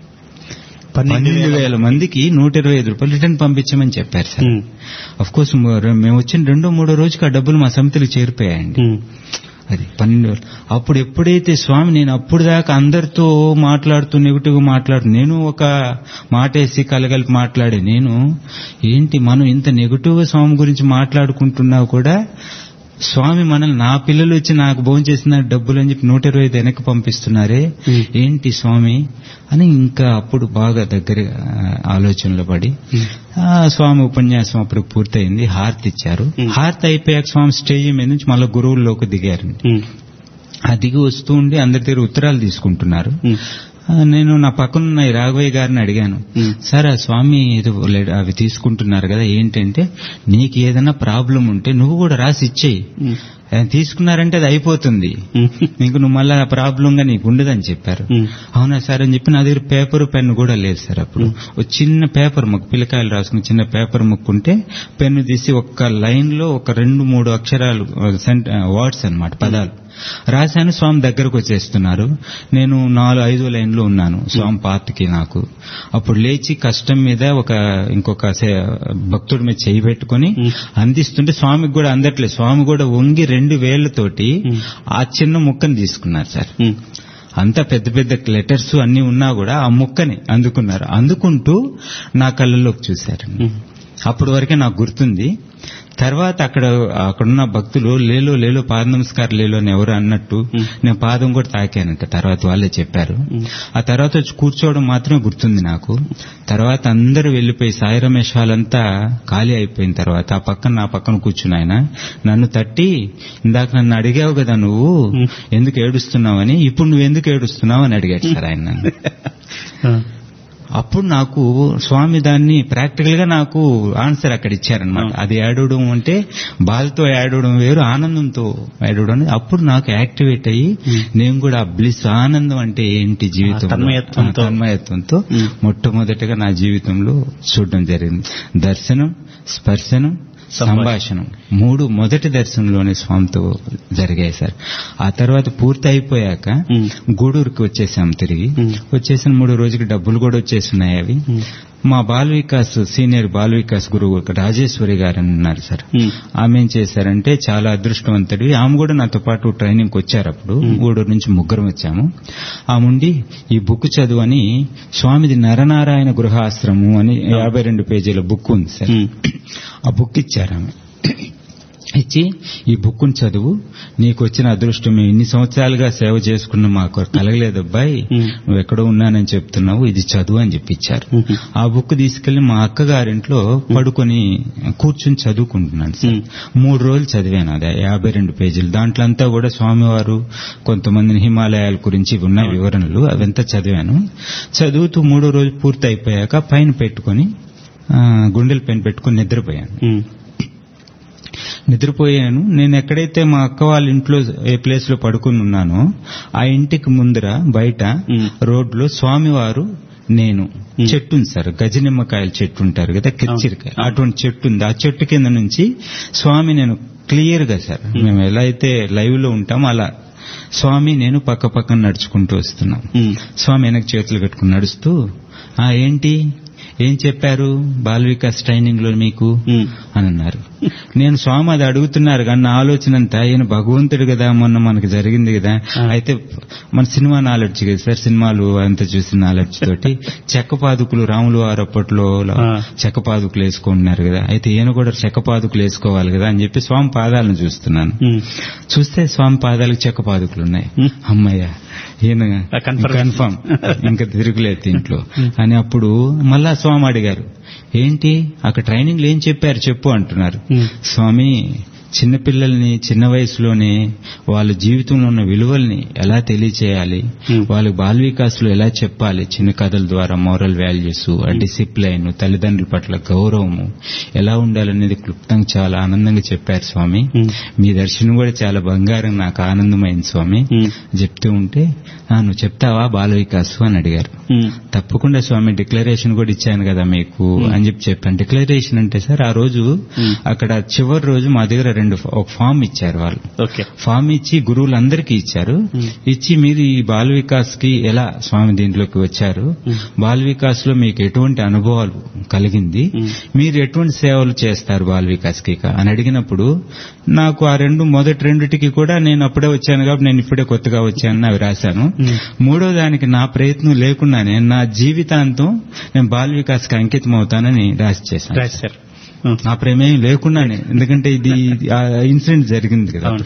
పన్నెండు వేల మందికి నూట ఇరవై ఐదు రూపాయలు రిటర్న్ పంపించమని చెప్పారు సార్ ఉమ్, అఫ్ కోర్స్ మేము వచ్చిన రెండో మూడో రోజుకి ఆ డబ్బులు మా సమితికి చేరిపోయాయండి ఉమ్, అది పన్నెండు వేలు. అప్పుడు ఎప్పుడైతే స్వామి నేను అప్పుడు దాకా అందరితో మాట్లాడుతూ నెగిటివ్ మాట్లాడు నేను ఒక మాటేసి కలగలిపి మాట్లాడే నేను ఏంటి మనం ఇంత నెగిటివ్ గా స్వామి గురించి మాట్లాడుకుంటున్నా కూడా స్వామి మనల్ని నా పిల్లలు వచ్చి నాకు భోజనం చేసిన డబ్బులు అని చెప్పి నూట ఇరవై ఐదు వెనక్కి పంపిస్తున్నారే Hmm. ఏంటి స్వామి అని ఇంకా అప్పుడు బాగా దగ్గర ఆ, ఆలోచనలో పడి ఉమ్, ఆ, స్వామి ఉపన్యాసం అప్పుడు పూర్తయింది హారతి ఇచ్చారు Hmm. హారతి అయిపోయాక స్వామి స్టేజ్ మీద నుంచి మళ్ళీ గురువుల్లోకి దిగారండి ఉమ్, ఆ దిగి వస్తూ ఉండి అందరి దగ్గర ఉత్తరాలు తీసుకుంటున్నారు ఉమ్, ఆ, నేను నా పక్కనున్న ఈ రాఘవయ్య గారిని అడిగాను ఉమ్, సార్ ఆ స్వామి ఏదో లే- అవి తీసుకుంటున్నారు కదా ఏంటంటే నీకు ఏదైనా ప్రాబ్లం ఉంటే నువ్వు కూడా రాసి ఇచ్చేయి ఉమ్, ఆయన తీసుకున్నారంటే అది అయిపోతుంది ఉమ్, నీకు నువ్వు మళ్ళా ప్రాబ్లం గా నీకు ఉండదని చెప్పారు ఉమ్, అవునా సార్ అని చెప్పి నా దగ్గర పేపర్ పెన్ కూడా లేదు సార్ అప్పుడు ఒక చిన్న పేపర్ ముక్క పిల్లకాయలు రాసుకుని చిన్న పేపర్ ముక్కుంటే పెన్ను తీసి ఒక్క లైన్ లో ఒక రెండు మూడు అక్షరాలు వర్డ్స్ అన్నమాట పదాలు రాశాను స్వామి దగ్గరకు వచ్చేస్తున్నారు నేను నాలుగు ఐదు లైన్లో ఉన్నాను స్వామి పార్టీకి నాకు అప్పుడు లేచి కష్టం మీద ఒక ఇంకొక సే- భక్తుడి మీద చేయి పెట్టుకుని Hmm. అందిస్తుంటే స్వామికి కూడా అందట్లేదు స్వామి కూడా వంగి రెండు వేళ్లతోటి Hmm. ఆ చిన్న ముక్కను తీసుకున్నారు సార్ ఉమ్, అంత పెద్ద పెద్ద లెటర్స్ అన్ని ఉన్నా కూడా ఆ ముక్కని అందుకున్నారు అందుకుంటూ నా కళ్ళలోకి చూశారు ఉమ్, అప్పటి వరకే నాకు గుర్తుంది తర్వాత అక్కడ అక్కడున్న భక్తులు లేలో లేలో పాద నమస్కారం లేలో అని ఎవరు అన్నట్టు Hmm. నేను పాదం కూడా తాకానంట తర్వాత వాళ్ళే చెప్పారు Hmm. ఆ తర్వాత వచ్చి కూర్చోవడం మాత్రమే గుర్తుంది నాకు తర్వాత అందరూ వెళ్లిపోయి సాయి రమేష్ వాళ్ళంతా ఖాళీ అయిపోయిన తర్వాత ఆ పక్కన నా పక్కన కూర్చుని ఆయన నన్ను తట్టి ఇందాక నన్ను అడిగావు కదా నువ్వు Hmm. ఎందుకు ఏడుస్తున్నావని ఇప్పుడు నువ్వు ఎందుకు ఏడుస్తున్నావు అని అడిగాడు సార్ ఆయన నన్ను ఆ, అప్పుడు నాకు స్వామి దాన్ని ప్రాక్టికల్ గా నాకు ఆన్సర్ అక్కడ ఇచ్చారనమాట Hmm. అది ఏడవడం అంటే బాధతో ఏడవడం వేరు ఆనందంతో ఏడవడం అనేది అప్పుడు నాకు యాక్టివేట్ అయ్యి Hmm. నేను కూడా బ్లిస్ ఆనందం అంటే ఏంటి జీవితం ఆ తన్మయత్వంతో. తన్మయత్వంతో Hmm. మొట్టమొదటిగా నా జీవితంలో చూడడం జరిగింది దర్శనం స్పర్శనం సంభాషణం మూడు మొదటి దర్శనంలోనే స్వామితో జరిగాయి సార్ ఆ తర్వాత పూర్తి అయిపోయాక Hmm. గూడూరుకి వచ్చేసాం తిరిగి Hmm. వచ్చేసిన మూడు రోజుకి డబ్బులు కూడా వచ్చేస్తున్నాయి అవి ఉమ్, మా బాల వికాస్ సీనియర్ బాల వికాస్ గురువు ఒక రాజేశ్వరి గారు అని ఉన్నారు సార్ ఉమ్, ఆమె ఏం చేశారంటే చాలా అదృష్టవంతుడి ఆమె కూడా నాతో పాటు ట్రైనింగ్ వచ్చారు అప్పుడు Hmm. గూడూరు నుంచి ముగ్గురం వచ్చాము ఆమె ఉండి ఈ బుక్ చదువని స్వామిది నరనారాయణ గృహాశ్రమం అని యాభై రెండు పేజీల బుక్ ఉంది సార్ ఉమ్, ఆ బుక్ ఇచ్చారు ఆమె ఇచ్చి ఈ బుక్ను చదువు నీకు వచ్చిన అదృష్టం మేము ఇన్ని సంవత్సరాలుగా సేవ చేసుకున్న మాకు కలగలేదు అబ్బాయి ఉమ్. నువ్వు ఎక్కడో ఉన్నానని చెప్తున్నావు ఇది చదువు అని చెప్పి ఇచ్చారు ఉమ్, ఆ బుక్ తీసుకెళ్లి మా అక్కగారింట్లో పడుకొని కూర్చుని చదువుకుంటున్నాను సార్ ఉమ్. మూడు రోజులు చదివాను అది యాభై రెండు పేజీలు దాంట్లో అంతా కూడా స్వామివారు కొంతమంది హిమాలయాల గురించి ఉన్న వివరణలు అవంతా చదివాను చదువుతూ మూడో రోజు పూర్తి అయిపోయాక పైన పెట్టుకొని ఆ, గుండెల పైన పెట్టుకొని నిద్రపోయాను ఉమ్, నిద్రపోయాను నేను ఎక్కడైతే మా అక్క వాళ్ళ ఇంట్లో ఏ ప్లేస్ లో పడుకుని ఉన్నానో ఆ ఇంటికి ముందర బయట ఉమ్. రోడ్లో స్వామివారు నేను ఉమ్. చెట్టు ఉంది సార్ గజనిమ్మకాయల చెట్టు ఉంటారు కదా కిచ్చిరికాయ అవును. అటువంటి చెట్టు ఉంది ఆ చెట్టు కింద నుంచి స్వామి నేను క్లియర్ గా సార్ మేము ఎలా అయితే లైవ్ లో ఉంటామో అలా స్వామి నేను పక్క పక్కన నడుచుకుంటూ వస్తున్నాం ఉమ్, స్వామి వెనక్కి చేతులు కట్టుకుని నడుస్తూ ఆ ఏంటి ఏం చెప్పారు బాల వికాస్ ట్రైనింగ్ లో మీకు ఉమ్, అని అన్నారు నేను స్వామి అది అడుగుతున్నారు కానీ నా ఆలోచన అంతా ఈయన భగవంతుడు కదా మొన్న మనకి జరిగింది కదా ఆ. అయితే మన సినిమా నాలెడ్జ్ కదా సార్ సినిమాలు అంతా చూసిన నాలెడ్జ్ తోటి చెక్క పాదుకులు రాములు వారు అప్పట్లో ఆ. చెక్క పాదుకులు వేసుకుంటున్నారు కదా అయితే ఈయన కూడా చెక్క పాదుకులు వేసుకోవాలి కదా అని చెప్పి స్వామి పాదాలను చూస్తున్నాను ఉమ్, చూస్తే స్వామి పాదాలకు చెక్క పాదుకులు ఉన్నాయి Hmm. అమ్మయ్య ఈయన ఆ confirmation. కన్ఫర్మ్ ఇంకా తిరుగులేదు దీంట్లో అని అప్పుడు మళ్ళా స్వామి అడిగారు ఏంటి అక్కడ ట్రైనింగ్ లో ఏం చెప్పారు చెప్పు అంటున్నారు ఉమ్, స్వామి చిన్నపిల్లల్ని చిన్న వయసులోనే వాళ్ళ జీవితంలో ఉన్న విలువల్ని ఎలా తెలియచేయాలి Hmm. వాళ్ళకి బాల వికాసులు ఎలా చెప్పాలి చిన్న కథల ద్వారా మోరల్ వాల్యూస్ డిసిప్లైన్ తల్లిదండ్రుల పట్ల గౌరవము ఎలా ఉండాలనేది క్లుప్తంగా చాలా ఆనందంగా చెప్పారు స్వామి Hmm. మీ దర్శనం కూడా చాలా బంగారం నాకు ఆనందమైంది స్వామి Hmm. చెప్తూ ఉంటే "ఆ, నువ్వు చెప్తావా బాల వికాసు అని అడిగారు ఉమ్, తప్పకుండా స్వామి డిక్లరేషన్ కూడా ఇచ్చాను కదా మీకు అని చెప్పి చెప్పాను డిక్లరేషన్ అంటే సార్ ఆ రోజు Hmm. అక్కడ చివరి రోజు మా దగ్గర రెండు ఒక ఫామ్ ఇచ్చారు వాళ్ళు ఓకే ఫామ్ ఇచ్చి గురువులందరికీ ఇచ్చారు Hmm. ఇచ్చి మీరు ఈ బాల వికాస్ కి ఎలా స్వామి దీంట్లోకి వచ్చారు Hmm. బాల వికాస్ లో మీకు ఎటువంటి అనుభవాలు కలిగింది Hmm. మీరు ఎటువంటి సేవలు చేస్తారు బాల వికాస్ కి అని అడిగినప్పుడు నాకు ఆ రెండు మొదటి రెండిటికి కూడా నేను అప్పుడే వచ్చాను కాబట్టి నేను ఇప్పుడే కొత్తగా వచ్చానని అవి రాశాను Hmm. మూడో దానికి నా ప్రయత్నం లేకుండానే నా జీవితాంతం నేను బాల వికాస్ కి అంకితం అవుతానని రాసి చేశాను రైట్ సార్ ఉమ్, నా ప్రేమేం లేకుండానే ఎందుకంటే ఇది ఆ ఇన్సిడెంట్ జరిగింది కదా అవును. అప్పుడు.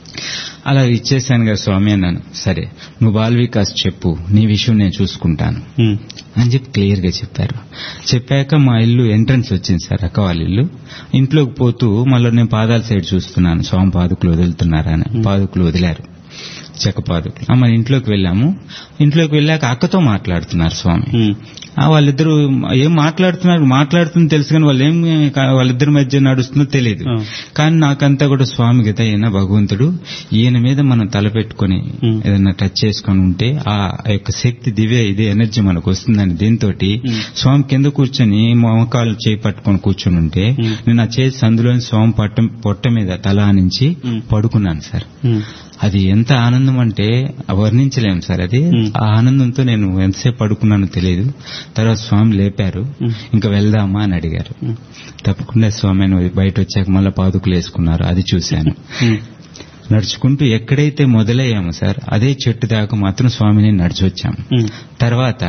అలా ఇచ్చేసాను కదా స్వామి అన్నాను సరే నువ్వు బాల వికాస్ చెప్పు నీ విషయం నేను చూసుకుంటాను ఉమ్, అని చెప్పి క్లియర్ గా చెప్పారు చెప్పాక మా ఇల్లు ఎంట్రన్స్ వచ్చింది సార్ అక్క వాళ్ళ ఇల్లు ఇంట్లోకి పోతూ మళ్ళీ నేను పాదాల సైడ్ చూస్తున్నాను స్వామి పాదుకులు వదులుతున్నారా అని పాదుకులు వదిలారు చెక్క పాదుకులు ఆ, మన ఇంట్లోకి వెళ్ళాము ఇంట్లోకి వెళ్ళాక అక్కతో మాట్లాడుతున్నారు స్వామి ఉమ్, ఆ వాళ్ళిద్దరు ఏం మాట్లాడుతున్నారు మాట్లాడుతుంది తెలుసు కానీ వాళ్ళు ఏం కా- వాళ్ళిద్దరి మధ్య నడుస్తుందో తెలియదు ఆ. కానీ నాకంతా కూడా స్వామి గత అయినా భగవంతుడు ఈయన మీద మనం తలపెట్టుకుని ఉమ్. ఏదైనా టచ్ చేసుకొని ఉంటే ఆ యొక్క శక్తి దివ్య ఇదే ఎనర్జీ మనకు వస్తుందని దీంతో ఉమ్. స్వామి కింద కూర్చొని మోకాలు చేయి పట్టుకొని కూర్చొని ఉంటే ఉమ్. నేను ఆ చేసి అందులోని స్వామి పట్ట పొట్ట మీద తల ఆనించి ఉమ్. పడుకున్నాను సార్ ఉమ్, అది ఎంత ఆనందం అంటే వర్ణించలేం సార్ అది మ్. ఆ ఆనందంతో నేను ఎంతసేపు పడుకున్నానో తెలియదు తర్వాత స్వామి లేపారు మ్. ఇంకా వెళ్దామా అని అడిగారు ఉమ్, తప్పకుండా స్వామి అని బయట వచ్చాక మళ్ళీ పాదుకులు వేసుకున్నారు అది చూశాను ఉమ్, నడుచుకుంటూ ఎక్కడైతే మొదలయ్యామో సార్ అదే చెట్టు దాకా మాత్రం స్వామిని నడిచి వచ్చాము ఉమ్, తర్వాత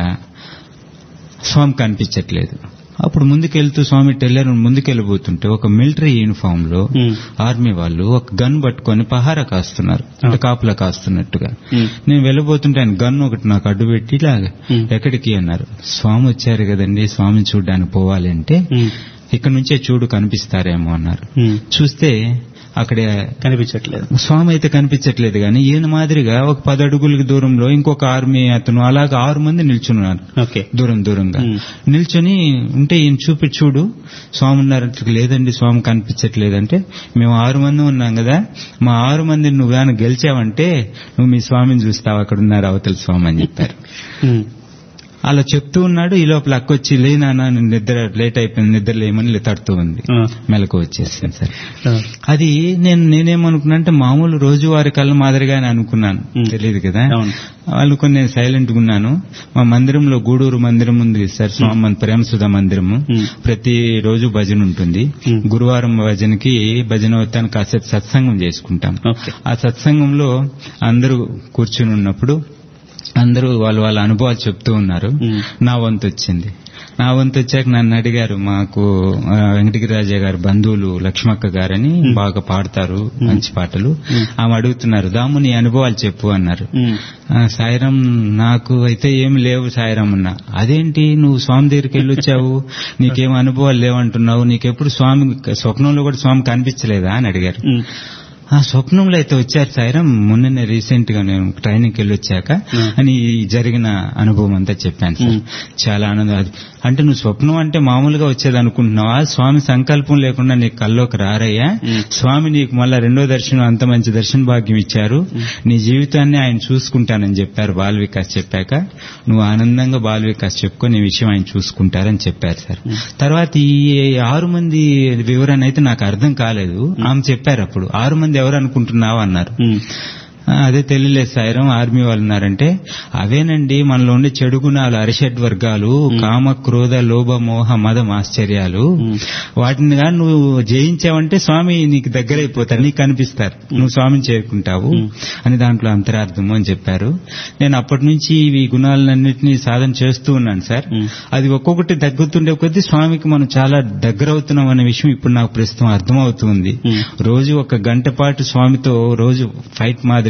స్వామి కనిపించట్లేదు అప్పుడు ముందుకెళ్తూ స్వామి టెల్లర్ ముందుకెళ్ళబోతుంటే ఒక మిలిటరీ యూనిఫామ్ లో ఉమ్, ఆర్మీ వాళ్ళు ఒక గన్ పట్టుకొని పహారా కాస్తున్నారు అంటే కాపులా కాస్తున్నట్టుగా ఉమ్, నేను వెళ్ళబోతుంటే ఆయన గన్ ఒకటి నాకు అడ్డు పెట్టి ఇలాగ ఉమ్. ఎక్కడికి అన్నారు స్వామి వచ్చారు కదండి స్వామిని చూడడానికి పోవాలి అంటే ఉమ్, ఇక్కడ నుంచే చూడు కనిపిస్తారేమో అన్నారు ఉమ్, చూస్తే అక్కడ కనిపించట్లేదు స్వామి అయితే కనిపించట్లేదు కానీ ఈయన మాదిరిగా ఒక పది అడుగుల దూరంలో ఇంకొక ఆర్మీ అతను అలాగా ఆరు మంది నిల్చున్నారు ఓకే దూరం దూరంగా మ్. నిల్చొని ఉంటే ఈయన చూపి చూడు స్వామి ఉన్నారు లేదండి స్వామి కనిపించట్లేదంటే మేము ఆరు మంది ఉన్నాం కదా మా ఆరు మంది నువ్వేమైనా గెలిచావంటే నువ్వు మీ స్వామిని చూస్తావు అక్కడ ఉన్నారు అవతల స్వామి అని చెప్పారు ఉమ్, అలా చెప్తూ ఉన్నాడు ఈ లోపల అక్క వచ్చి లేనా నిద్ర లేట్ అయిపోయింది నిద్ర లేమని తడుతూ ఉంది ఆ, మెలకు వచ్చేసింది సార్ ఆ, అది నేను నేనేమనుకున్నా అంటే మామూలు రోజువారి కళ్ళ మాదిరిగానే అనుకున్నాను మ్. తెలియదు కదా అవును. అనుకుని నేను సైలెంట్ గా ఉన్నాను మా మందిరంలో గూడూరు మందిరం ఉంది సార్ స్వామి ప్రేమసుధ మందిరము మ్. ప్రతి రోజు భజన ఉంటుంది మ్. గురువారం భజనకి భజన అవుతాను కాసేపు సత్సంగం చేసుకుంటాం ఓకే ఆ సత్సంగంలో అందరూ కూర్చుని ఉన్నప్పుడు అందరూ వాళ్ళ వాళ్ళ అనుభవాలు చెప్తూ ఉన్నారు మ్. నా వంతు వచ్చింది నా వంతు వచ్చాక నన్ను అడిగారు మాకు ఆ, వెంకటగిరిరాజా గారి బంధువులు లక్ష్మక్క గారని బాగా పాడతారు మంచి పాటలు ఆమె అడుగుతున్నారు దాము నీ అనుభవాలు చెప్పు అన్నారు ఉమ్, ఆ, సాయిరాం నాకు అయితే ఏమి లేవు సాయిరాం అన్నా అదేంటి నువ్వు స్వామి దగ్గరికి వెళ్ళొచ్చావు నీకేం అనుభవాలు లేవంటున్నావు నీకెప్పుడు స్వామి స్వప్నంలో కూడా స్వామి కనిపించలేదా అని అడిగారు ఉమ్, ఆ స్వప్నంలో అయితే వచ్చారు సాయిరాం మొన్ననే రీసెంట్ గా నేను ట్రైనింగ్కి వెళ్ళి వచ్చాక Hmm. అని ఈ జరిగిన అనుభవం అంతా చెప్పాను సార్ Hmm. చాలా ఆనందం అది అంటే నువ్వు స్వప్నం అంటే మామూలుగా వచ్చేది అనుకుంటున్నావా స్వామి సంకల్పం లేకుండా నీకు కల్లోకి రారయ్యా Hmm. స్వామి నీకు మళ్ళా రెండో దర్శనం అంత మంచి దర్శన భాగ్యం ఇచ్చారు నీ జీవితాన్ని ఆయన చూసుకుంటానని చెప్పారు బాల వికాస్ చెప్పాక నువ్వు ఆనందంగా బాల వికాస్ చెప్పుకో నీ విషయం ఆయన చూసుకుంటారని చెప్పారు సార్ తర్వాత ఈ ఆరు మంది వివరణ అయితే నాకు అర్థం కాలేదు ఆమె చెప్పారు అప్పుడు ఆరు మంది ఎవరు అనుకుంటున్నావు అన్నారు ఉమ్, ఆ, అదే తెలియలేదు సాయిరం ఆర్మీ వాళ్ళు ఉన్నారంటే అవేనండి మనలో ఉండే చెడు గుణాలు అరిషడ్ వర్గాలు కామ క్రోధ లోభ మోహ మదం ఆశ్చర్యాలు మ్. వాటిని కానీ నువ్వు జయించావంటే స్వామి నీకు దగ్గరైపోతారు నీకు కనిపిస్తారు నువ్వు స్వామిని చేరుకుంటావు అని దాంట్లో అంతరార్థము అని చెప్పారు నేను అప్పటి నుంచి ఈ గుణాలన్నింటినీ సాధన చేస్తూ ఉన్నాను సార్ మ్. అది ఒక్కొక్కటి తగ్గుతుండే కొద్దీ స్వామికి మనం చాలా దగ్గర అవుతున్నాం అనే విషయం ఇప్పుడు నాకు ప్రస్తుతం అర్థమవుతుంది మ్. రోజు ఒక గంట పాటు స్వామితో రోజు ఫైట్ మాదిరిగా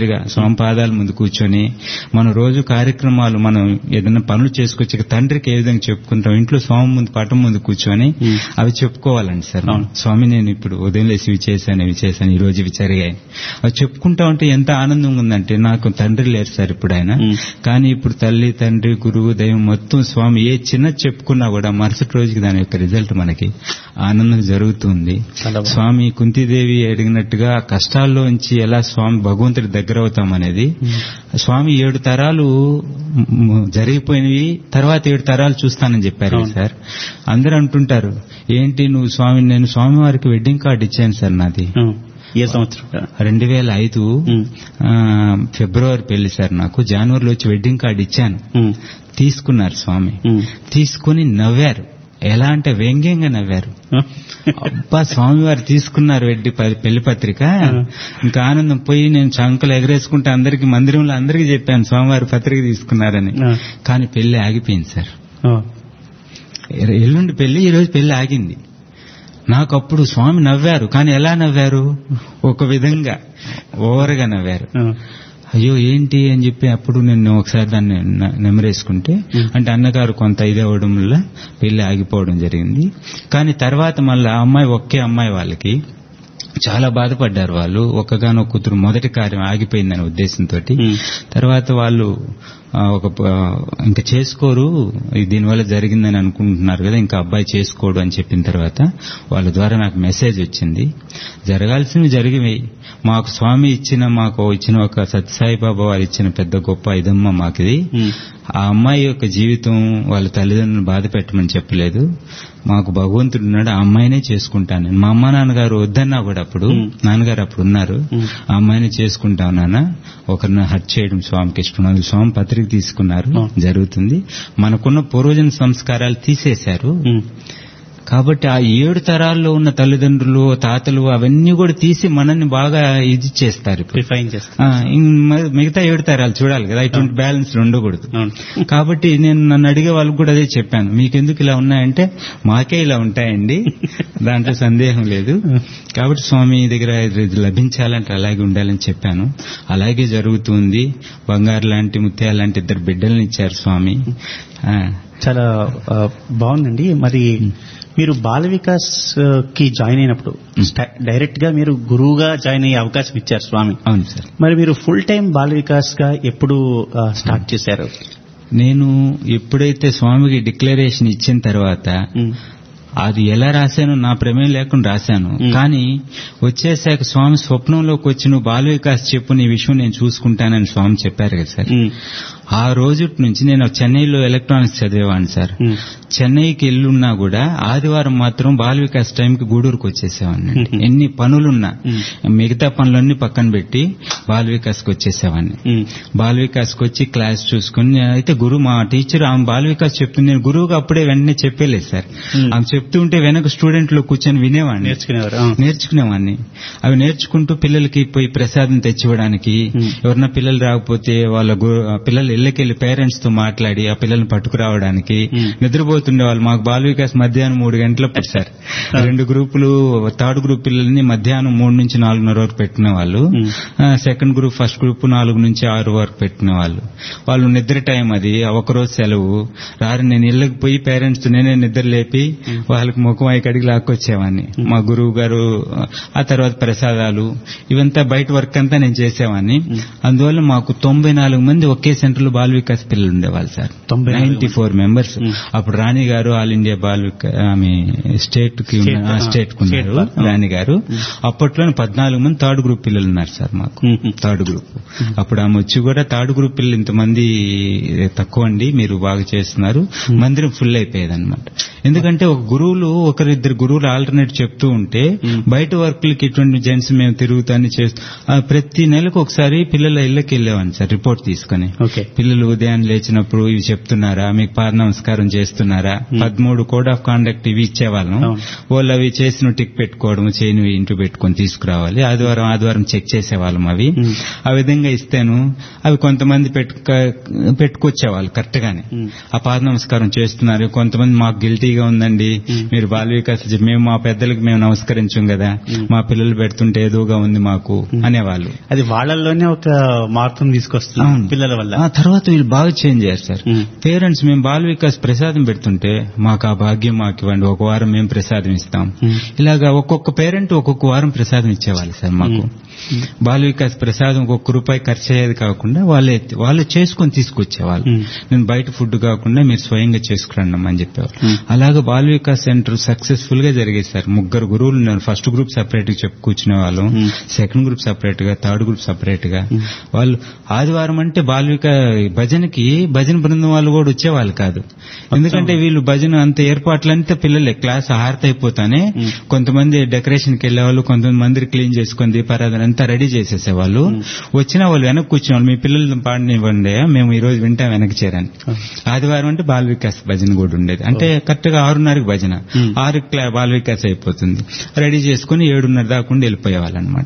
మాదిరిగా స్వామి పాదాల ముందు కూర్చొని మన రోజు కార్యక్రమాలు మనం ఏదైనా పనులు చేసుకొచ్చి తండ్రికి ఏ విధంగా చెప్పుకుంటాం ఇంట్లో స్వామి ముందు పటం ముందు కూర్చొని Hmm. అవి చెప్పుకోవాలండి సార్ అవును. స్వామి నేను ఇప్పుడు ఉదయం లేసి ఇవి చేశాను ఇవి చేశాను ఈ రోజు ఇవి జరిగాయి అవి చెప్పుకుంటా ఉంటే ఎంత ఆనందంగా ఉందంటే నాకు తండ్రి లేరు సార్ ఇప్పుడు ఆయన Hmm. కానీ ఇప్పుడు తల్లి తండ్రి గురువు దైవం మొత్తం స్వామి ఏ చిన్న చెప్పుకున్నా కూడా మరుసటి రోజుకి దాని యొక్క రిజల్ట్ మనకి ఆనందం జరుగుతుంది చాలా బాగుంది. స్వామి కుంతిదేవి అడిగినట్టుగా కష్టాల్లోంచి ఎలా స్వామి భగవంతుడి దగ్గర అవుతామనేది స్వామి ఏడు తరాలు మ్, జరిగిపోయినవి తర్వాత ఏడు తరాలు చూస్తానని చెప్పారు అవును. సార్ అందరూ అంటుంటారు ఏంటి నువ్వు స్వామి నేను స్వామి వారికి వెడ్డింగ్ కార్డు ఇచ్చాను సార్ నాది ఆ, ఏ సంవత్సరం రెండు వేల ఐదు ఉమ్, ఫిబ్రవరి పెళ్లి సార్ నాకు జనవరిలో వచ్చి వెడ్డింగ్ కార్డు ఇచ్చాను ఉమ్, తీసుకున్నారు స్వామి ఉమ్. తీసుకుని నవ్వారు ఎలా అంటే వ్యంగ్యంగా నవ్వారు ఆ, అబ్బా స్వామివారు తీసుకున్నారు వెడ్డి ప- పెళ్లి పత్రిక ఇంకా ఆనందం పోయి నేను చంకలు ఎగరేసుకుంటే అందరికి మందిరంలో అందరికీ చెప్పాను స్వామివారి పత్రిక తీసుకున్నారని ఆ, కానీ పెళ్లి ఆగిపోయింది సార్ ఆ, ఎ- ఎల్లుండి పెళ్లి ఈ రోజు పెళ్లి ఆగింది నాకు అప్పుడు స్వామి నవ్వారు కానీ ఎలా నవ్వారు ఒక విధంగా ఓవర్గా నవ్వారు ఆ, అయ్యో ఏంటి అని చెప్పి అప్పుడు నేను ఒకసారి దాన్ని న- నెమరేసుకుంటే మ్. అంటే అన్నగారు కొంత ఇదవడం వల్ల పెళ్లి ఆగిపోవడం జరిగింది కానీ తర్వాత మళ్ళీ ఆ అమ్మాయి ఒకే అమ్మాయి వాళ్ళకి చాలా బాధపడ్డారు వాళ్ళు ఒక్కగానొక్క కూతురు మొదటి కార్యం ఆగిపోయిందనే ఉద్దేశంతో మ్. తర్వాత వాళ్ళు ఆ, ఒక ప- ఇంకా చేసుకోరు ఇది దీనివల్ల జరిగిందని అనుకుంటున్నారు కదా ఇంకా అబ్బాయి చేసుకోడు అని చెప్పిన తర్వాత వాళ్ళ ద్వారా నాకు మెసేజ్ వచ్చింది జరగాల్సినవి జరిగినాయి మాకు స్వామి ఇచ్చిన మాకు ఇచ్చిన ఒక సత్యసాయి బాబా వారు ఇచ్చిన పెద్ద గొప్ప ఇదమ్మ మాకిది ఉమ్, ఆ అమ్మాయి యొక్క జీవితం వాళ్ళ తల్లిదండ్రులను బాధ పెట్టమని చెప్పలేదు మాకు భగవంతుడు ఉన్నాడు ఆ అమ్మాయినే చేసుకుంటాను మా అమ్మ నాన్నగారు వద్దన్నా కూడా అప్పుడు మ్. నాన్నగారు అప్పుడు ఉన్నారు మ్. ఆ అమ్మాయిని చేసుకుంటాం నాన్న ఒకరిని హట్ చేయడం స్వామికి ఇష్టం లేదు స్వామి పత్రిక తీసుకున్నారు ఆ. జరుగుతుంది మనకున్న పూర్వజన సంస్కారాలు తీసేశారు ఉమ్, కాబట్టి ఆ ఏడు తరాల్లో ఉన్న తల్లిదండ్రులు తాతలు అవన్నీ కూడా తీసి మనల్ని బాగా ఇది చేస్తారు ఇప్పుడు రిఫైన్ చేస్తా ఆ, ఇం- మ- మిగతా ఏడు తరాలు చూడాలి కదా ఇటువంటి బ్యాలెన్స్ ఉండకూడదు అవును కాబట్టి నేను నన్ను అడిగే వాళ్ళకి కూడా అదే చెప్పాను మీకెందుకు ఇలా ఉన్నాయంటే మాకే ఇలా ఉంటాయండి దాంట్లో సందేహం లేదు కాబట్టి స్వామి దగ్గర ఇది లభించాలంటే అలాగే ఉండాలని చెప్పాను అలాగే జరుగుతుంది బంగారు లాంటి ముత్యాలు లాంటి ఇద్దరు బిడ్డల్ని ఇచ్చారు స్వామి ఆ, చాలా ఆ, బాగుందండి మరి మీరు బాల వికాస్ ఆ, కి జాయిన్ అయినప్పుడు స్ట- డైరెక్ట్ గా మీరు గురువుగా జాయిన్ అయ్యే అవకాశం ఇచ్చారు స్వామి అవును సార్ మరి మీరు ఫుల్ టైం బాల వికాస్ గా ఎప్పుడు ఆ, స్టార్ట్ చేశారు నేను ఎప్పుడైతే స్వామికి డిక్లరేషన్ ఇచ్చిన తర్వాత ఉమ్, అది ఎలా రాశానో నా ప్రమేయం లేకుండా రాశాను మ్. కానీ వచ్చేసాక స్వామి స్వప్నంలోకి వచ్చి నువ్వు బాల వికాస్ చెప్పు నీ విషయం నేను చూసుకుంటానని స్వామి చెప్పారు కదా సార్ ఉమ్, ఆ రోజు నుంచి నేను చెన్నైలో ఎలక్ట్రానిక్స్ చదివేవాడిని సార్ ఉమ్, చెన్నైకి వెళ్ళున్నా కూడా ఆదివారం మాత్రం బాల వికాస్ టైంకి గూడూరుకు వచ్చేసేవాడిని మ్మ్. ఎన్ని పనులున్నా మ్మ్. మిగతా పనులన్నీ పక్కన పెట్టి బాల వికాస్కి వచ్చేసేవాడిని ఉమ్, బాల వికాస్కి వచ్చి క్లాస్ చూసుకుని నేను అయితే గురువు మా టీచర్ ఆమె బాల వికాస్ చెప్తుంది నేను గురువుగా అప్పుడే వెంటనే చెప్పేలేదు సార్ మ్మ్. ఆమె చెప్తూ ఉంటే వెనక స్టూడెంట్ లో కూర్చొని వినేవాడిని నేర్చుకునేవారు ఆ. నేర్చుకునేవాడిని అవి నేర్చుకుంటూ పిల్లలకి పోయి ప్రసాదం తెచ్చివ్వడానికి మ్మ్. ఎవరన్నా పిల్లలు రాకపోతే వాళ్ళ గు- ఆ పిల్లలు ఇళ్ళకెళ్ళి పేరెంట్స్ తో మాట్లాడి ఆ పిల్లల్ని పట్టుకురావడానికి మ్మ్. నిద్రపోతుండే వాళ్ళు మాకు బాల వికాస్ మధ్యాహ్నం మూడు గంటలప్పుడు సార్ రెండు గ్రూపులు థర్డ్ గ్రూప్ పిల్లల్ని మధ్యాహ్నం మూడు నుంచి నాలుగున్నర వరకు పెట్టిన వాళ్ళు మ్మ్. సెకండ్ గ్రూప్ ఫస్ట్ గ్రూప్ నాలుగు నుంచి ఆరు వరకు పెట్టిన వాళ్ళు వాళ్ళు నిద్ర టైం అది ఆ ఒకరోజు సెలవు రారు నేను ఇళ్ళకి పోయి పేరెంట్స్ నేనే నిద్ర లేపి వాళ్ళకి ముఖం అయి కడిగి లాక్కొచ్చేవాడిని మా గురువు గారు ఆ తర్వాత ప్రసాదాలు ఇవంతా బయట వర్క్ అంతా నేను చేసేవాడిని అందువల్ల మాకు తొంభై నాలుగు మంది ఒకే సెంటర్ లో బాల వికాస్ పిల్లలు ఉండేవాళ్ళు సార్ తొంభై నాలుగు నైన్టీ ఫోర్ మెంబర్స్ మ్మ్. అప్పుడు రాణి గారు ఆల్ ఇండియా బాల్ విక- ఆమె స్టేట్ కి State, ఆ, స్టేట్ కు ఉన్నారు state బాల్. రాణి గారు అప్పట్లో పద్నాలుగు మంది థర్డ్ గ్రూప్ పిల్లలు ఉన్నారు సార్ మాకు మ్మ్. థర్డ్ గ్రూప్ అప్పుడు ఆమె వచ్చి కూడా థర్డ్ గ్రూప్ పిల్లలు ఇంతమంది తక్కువ అండి మీరు బాగా చేస్తున్నారు మందిరం ఫుల్ అయిపోయేది అనమాట ఎందుకంటే ఒక గురువులు ఒకరిద్దరు గురువులు ఆల్టర్నేట్ చెప్తూ ఉంటే బయట వర్క్లకి ఇటువంటి జెంట్స్ మేము తిరుగుతాన్ని చేస్తూ ఆ, ప్రతి నెలకు ఒకసారి పిల్లల ఇళ్ళకి వెళ్ళేవాడిని సార్ రిపోర్ట్ తీసుకొని ఓకే పిల్లలు ఉదయం లేచినప్పుడు ఇవి చెప్తున్నారా మీకు పాద నమస్కారం చేస్తున్నారా పదమూడు కోడ్ ఆఫ్ కాండక్ట్ ఇవి ఇచ్చేవాళ్ళం అవును. వాళ్ళు అవి చేసిన టిక్ పెట్టుకోవడం చేయని ఇంటూ పెట్టుకొని తీసుకురావాలి ఆదివారం ఆదివారం చెక్ చేసేవాళ్ళం అవి మ్మ్. ఆ విధంగా ఇస్తాను అవి కొంతమంది పెట్టుక పెట్టుకొచ్చేవాళ్ళు కరెక్ట్ గానే మ్మ్. ఆ పాద నమస్కారం చేస్తున్నారు కొంతమంది మాకు గిల్టీగా ఉందండి మ్మ్. మీరు బాల వికాస్ చే- మేము మా పెద్దలకు మేము నమస్కరించాం కదా మ్మ్. మా పిల్లలు పెడుతుంటే ఏదోగా ఉంది మాకు అనేవాళ్ళు అది వాళ్ళల్లోనే ఒక మార్పును తీసుకొస్తుంది అవును. పిల్లల వల్ల ఆ తర్వాత వీళ్ళు బాగా చేంజ్ అయ్యారు సార్ మ్మ్. పేరెంట్స్ మేము బాల వికాస్ ప్రసాదం పెడుతుంటే మాకు ఆ భాగ్యం మాకు ఇవ్వండి ఒక వారం మేము ప్రసాదం ఇస్తాం మ్మ్. ఇలాగా ఒక్కొక్క పేరెంట్ ఒక్కొక్క వారం ప్రసాదం ఇచ్చేవాళ్ళు సార్ మాకు బాల వికాస్ ప్రసాదం ఒక్కొక్క రూపాయి ఖర్చు అయ్యేది కాకుండా వాళ్ళే వాళ్ళు చేసుకొని తీసుకొచ్చేవాళ్ళు మ్మ్. నేను బయట ఫుడ్ కాకుండా మీరు స్వయంగా చేసుకురండి అని చెప్పేవారు మ్మ్. అలాగే బాల వికాస్ సెంటర్ సక్సెస్ఫుల్ గా జరిగేది సార్ ముగ్గురు గురువులు ఉన్నారు ఫస్ట్ గ్రూప్ సెపరేట్ గా చెప్పు కూర్చునే వాళ్ళు మ్మ్. సెకండ్ గ్రూప్ సెపరేట్ గా థర్డ్ గ్రూప్ సెపరేట్ గా మ్మ్. వాళ్ళు ఆదివారం అంటే బాల్విక భజనకి భజన బృందం వాళ్ళు కూడా వచ్చేవాళ్ళు కాదు ఎందుకంటే వీళ్ళు భజన అంత ఏర్పాట్లంతా పిల్లలే క్లాస్ హారత అయిపోతానే మ్మ్. కొంతమంది డెకరేషన్ కి వెళ్లేవాళ్ళు కొంతమంది మందిరి క్లీన్ చేసుకొని దీపారాధన అంతా రెడీ చేసేసేవాళ్ళు వచ్చిన వాళ్ళు వెనక్కి కూర్చునేవాళ్ళు మీ పిల్లలు పాడనివ్వండి మేము ఈ రోజు వింటాం వెనక్కి చేరని ఆదివారం అంటే బాల వికాస్ భజన కూడా ఉండేది అంటే కరెక్ట్ గా ఆరున్నరకి భజన మ్మ్. ఆరు బాల వికాస్ అయిపోతుంది రెడీ చేసుకుని ఏడున్నర దాకా వెళ్ళిపోయేవాళ్ళు అనమాట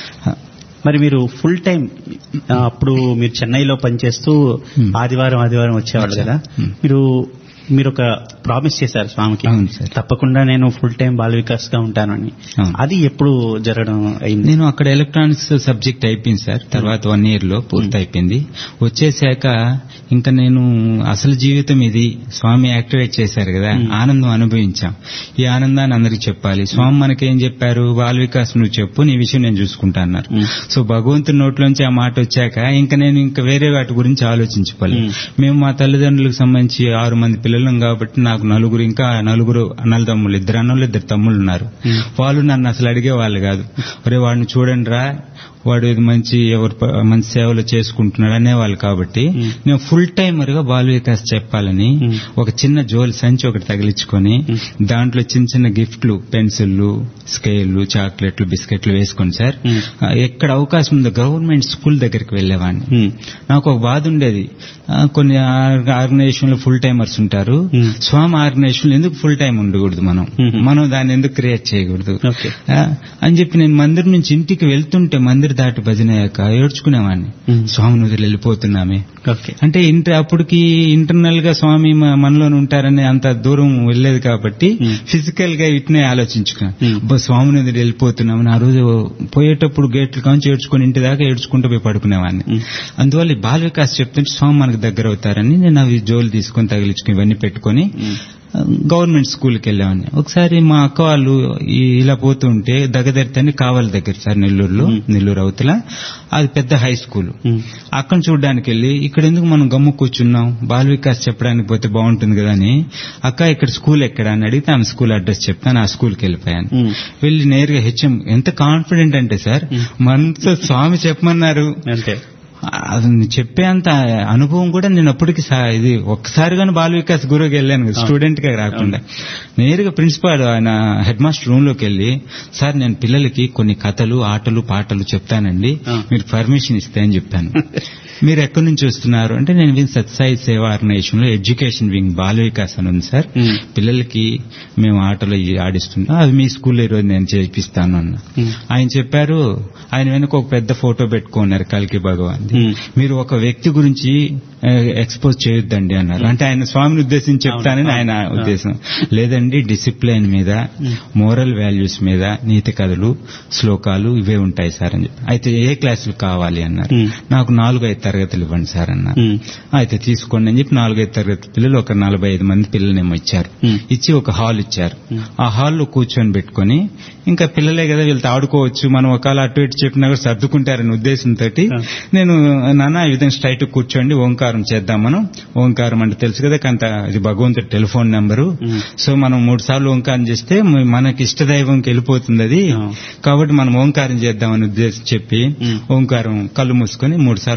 మరి మీరు ఫుల్ టైం ఆ, అప్పుడు మీరు చెన్నైలో పనిచేస్తూ Hmm. ఆదివారం ఆదివారం వచ్చేవాళ్ళు కదా Hmm. మీరు మీరు ఒక ప్రామిస్ చేశారు స్వామికి అవును సార్. తప్పకుండా నేను ఫుల్ టైం బాల వికాస్ గా ఉంటానని అవును. అది ఎప్పుడు జరగడం అయింది నేను అక్కడ ఎలక్ట్రానిక్స్ సబ్జెక్ట్ అయిపోయింది సార్ తర్వాత వన్ ఇయర్ లో పూర్తి అయిపోయింది వచ్చేసాక ఇంకా నేను అసలు జీవితం ఇది స్వామి యాక్టివేట్ చేశారు కదా మ్మ్. ఆనందం అనుభవించాం ఈ ఆనందాన్ని అందరికి చెప్పాలి స్వామి మనకేం చెప్పారు బాల వికాస్ నువ్వు చెప్పు నీ విషయం నేను చూసుకుంటా అన్నారు మ్మ్. సో భగవంతుని నోట్లోంచి ఆ మాట వచ్చాక ఇంకా నేను ఇంకా వేరే వాటి గురించి ఆలోచించుకోలేదు మ్మ్. మేము మా తల్లిదండ్రులకు సంబంధించి ఆరు మంది పిల్లలం కాబట్టి నాకు నలుగురు ఇంకా నలుగురు అన్నల ఇద్దరు అన్నలు ఇద్దరు తమ్ముళ్ళు ఉన్నారు మ్మ్. వాళ్ళు నన్ను అసలు అడిగే వాళ్ళు కాదు ఒరే వాడిని చూడండి రా వాడు ఇది మంచి ఎవరు ప- మంచి సేవలు చేసుకుంటున్నాడు అనేవాళ్ళు కాబట్టి మ్మ్. నేను ఫుల్ టైమర్ గా బాల వికాస్ చెప్పాలని మ్మ్. ఒక చిన్న జోలి సంచి ఒకటి తగిలించుకొని మ్మ్. దాంట్లో చిన్న చిన్న గిఫ్ట్లు పెన్సిళ్ళు స్కేళ్లు చాక్లెట్లు బిస్కెట్లు వేసుకొని సార్ మ్మ్. ఆ, ఎక్కడ అవకాశం ఉందో గవర్నమెంట్ స్కూల్ దగ్గరికి వెళ్ళేవాడిని Hmm. నాకు ఒక బాధ ఉండేది ఆ, కొన్ని ఆర్గనైజేషన్ లో ఫుల్ టైమర్స్ ఉంటారు Hmm. స్వామి ఆర్గనైజేషన్ ఎందుకు ఫుల్ టైం ఉండకూడదు మనం Mhm. మనం దాన్ని ఎందుకు క్రియేట్ చేయకూడదు Okay. ఆ, అని చెప్పి నేను మందిర్ నుంచి ఇంటికి వెళ్తుంటే మందిర్ దాటి భజన అయ్యాక ఏడ్చుకునేవాడిని Hmm. స్వామి వదిలి వెళ్ళిపోతున్నామే ఓకే అంటే ఇంట అప్పటికి ఇంటర్నల్ గా స్వామి మ- మనలోనే ఉంటారని అంత దూరం వెళ్ళేది కాబట్టి Hmm. ఫిజికల్ గా ఇట్నే ఆలోచించుకున్నాను Hmm. అబ్బా స్వామిని వదిలి వెళ్ళిపోతున్నామని ఆ రోజు పోయేటప్పుడు గేట్లు కాంచి ఏడ్చుకొని ఇంటి దాకా ఏడ్చుకుంటూ పోయి పడుకునేవాడిని Hmm. అందువల్ల ఈ బాల వికాస్ చెప్తుంటే స్వామి మనకు దగ్గర అవుతారని నేను అవి జోలు తీసుకొని తగిలించుకుని ఇవన్నీ పెట్టుకొని Hmm. గవర్నమెంట్ స్కూల్కి వెళ్ళామని ఒకసారి మా అక్క వాళ్ళు ఈ- ఇలా పోతుంటే దగ్గదరితని కావాలి దగ్గర సార్ నెల్లూరులో Hmm. నెల్లూరు అవతల అది పెద్ద హై స్కూల్ Hmm. అక్కడ చూడడానికి వెళ్ళి ఇక్కడ ఎందుకు మనం గమ్ము కూర్చున్నాం బాల వికాస్ చెప్పడానికి పోతే బాగుంటుంది కదా అని అక్క ఇక్కడ స్కూల్ ఎక్కడ అని అడిగితే ఆమె స్కూల్ అడ్రస్ చెప్తాను ఆ స్కూల్కి వెళ్ళిపోయాను Hmm. వెళ్ళి నేరుగా హెచ్ఎం ఎంత కాన్ఫిడెంట్ అంటే సార్ Hmm. మనతో స్వామి చెప్పమన్నారు అంతే అది చెప్పే అంత అనుభవం కూడా నేను అప్పటికి సా- ఇది ఒక్కసారిగానే బాల వికాస్ గురువుకి వెళ్ళాను కదా, అవును. స్టూడెంట్ గా రాకుండా నేరుగా ప్రిన్సిపాల్ ఆయన హెడ్ మాస్టర్ రూమ్ లోకి వెళ్ళి సార్ నేను పిల్లలకి కొన్ని కథలు ఆటలు పాటలు చెప్తానండి ఆ. మీరు పర్మిషన్ ఇస్తే అని చెప్పాను మీరు ఎక్కడి నుంచి వస్తున్నారు అంటే నేను విన్ సత్సాయి సేవా ఆర్గనైజేషన్ లో ఎడ్యుకేషన్ వింగ్ బాల వికాస్ అని ఉంది సార్ Hmm. పిల్లలకి మేము ఆటలు ఇవి ఆడిస్తుంటాం అది మీ స్కూల్లో ఈరోజు నేను చేపిస్తాను అన్న Hmm. ఆయన చెప్పారు ఆయన వెనుక ఒక పెద్ద ఫోటో పెట్టుకున్నారు కల్కి భగవాన్ Hmm. మీరు ఒక వ్యక్తి గురించి ఎక్స్పోజ్ చేయొద్దండి అన్నారు అంటే ఆయన స్వామిని ఉద్దేశించి చెప్తానని అవును, ఆయన అవును. ఉద్దేశం లేదండి డిసిప్లైన్ మీద మోరల్ వాల్యూస్ మీద నీతి కథలు శ్లోకాలు ఇవే ఉంటాయి సార్ అని చెప్పి అయితే ఏ క్లాసులు కావాలి అన్నారు Hmm. నాకు నాలుగు ఐదు తరగతులు ఇవ్వండి సార్ అన్నారు Hmm. అయితే తీసుకోండి అని చెప్పి నాలుగైదు తరగతి పిల్లలు ఒక నలభై ఐదు మంది పిల్లలేమో ఇచ్చారు Hmm. ఇచ్చి ఒక హాల్ ఇచ్చారు Hmm. ఆ హాల్లో కూర్చొని పెట్టుకొని ఇంకా పిల్లలే కదా వీళ్ళతో ఆడుకోవచ్చు మనం ఒకవేళ అటు ఇటు చెప్పినా కూడా సర్దుకుంటారనే ఉద్దేశంతో Hmm. నేను నాన్న ఈ విధంగా స్ట్రైట్ కూర్చోండి ఓంకారం చేద్దాం మనం ఓంకారం అంటే తెలుసు కదా కంత ఇది భగవంతుడి టెలిఫోన్ నెంబరు Hmm. సో మనం మూడు సార్లు ఓంకారం చేస్తే మ- మనకి ఇష్టదైవంకి వెళ్ళిపోతుంది అది Hmm. కాబట్టి మనం ఓంకారం చేద్దామని ఉద్దేశం చెప్పి Hmm. ఓంకారం కళ్ళు మూసుకొని మూడు సార్లు ఓంకారం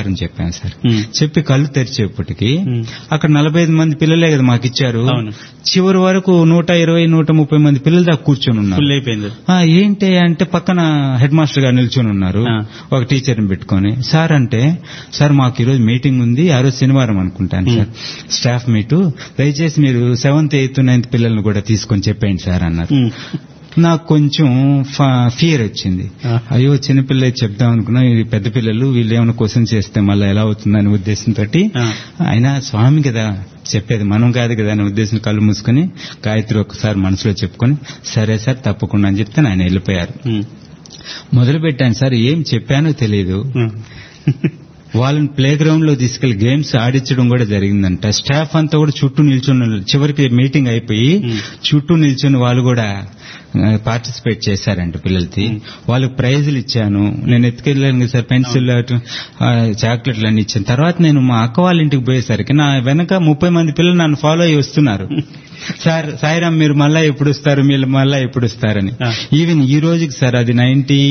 శనివారం చెప్పాను సార్ ఉమ్. చెప్పి కళ్ళు తెరిచేపటికి ఉమ్. అక్కడ నలభై ఐదు మంది పిల్లలే కదా మాకు ఇచ్చారు అవును. చివరి వరకు నూట ఇరవై నూట ముప్పై మంది పిల్లలు దాకా కూర్చొని ఉన్నారు ఫుల్ అయిపోయింది ఆ, ఏంటి అంటే పక్కన హెడ్ మాస్టర్ గారు నిల్చొని ఉన్నారు ఆ. ఒక టీచర్ని పెట్టుకొని సార్ అంటే సార్ మాకు ఈరోజు మీటింగ్ ఉంది ఆ రోజు శనివారం అనుకుంటాను సార్ స్టాఫ్ మీటు దయచేసి మీరు సెవెంత్ ఎయిత్ నైన్త్ పిల్లల్ని కూడా తీసుకొని చెప్పేయండి సార్ అన్నారు ఉమ్. నాకు కొంచెం ఫియర్ వచ్చింది ఆ. అయ్యో చిన్నపిల్ల చెప్దాం అనుకున్నా ఇది పెద్ద పిల్లలు వీళ్ళు ఏమైనా క్వశ్చన్ చేస్తే మళ్ళీ ఎలా అవుతుందనే ఉద్దేశంతో ఆ. అయినా స్వామి కదా చెప్పేది మనం కాదు కదా అనే ఉద్దేశం కళ్ళు మూసుకొని గాయత్రి ఒకసారి మనసులో చెప్పుకొని సరే సార్ తప్పకుండా అని చెప్తే ఆయన వెళ్ళిపోయారు ఉమ్. మొదలు పెట్టాను సార్ ఏం చెప్పానో తెలియదు ఉమ్. వాళ్ళని ప్లే గ్రౌండ్ లో తీసుకెళ్లి గేమ్స్ ఆడించడం కూడా జరిగిందంట స్టాఫ్ అంతా కూడా చుట్టూ నిల్చొని ఉన్నారు. చివరికి మీటింగ్ అయిపోయి Hmm. చుట్టూ నిల్చొని వాళ్ళు కూడా పార్టిసిపేట్ చేశారంట పిల్లలకి వాళ్ళకి ప్రైజులు ఇచ్చాను నేను ఎత్తుకెళ్ళాను కదా సార్ పెన్సిల్ చాక్లెట్లు అన్ని ఇచ్చాను తర్వాత నేను మా అక్క వాళ్ళ ఇంటికి పోయేసరికి నా వెనక ముప్పై మంది పిల్లలు నన్ను ఫాలో అయ్యి వస్తున్నారు సార్ సాయిరామ్ మీరు మళ్ళా ఎప్పుడు వస్తారు మీరు మళ్ళా ఎప్పుడు వస్తారని ఆ. ఈవెన్ ఈ రోజుకి సార్ అది నైన్టీ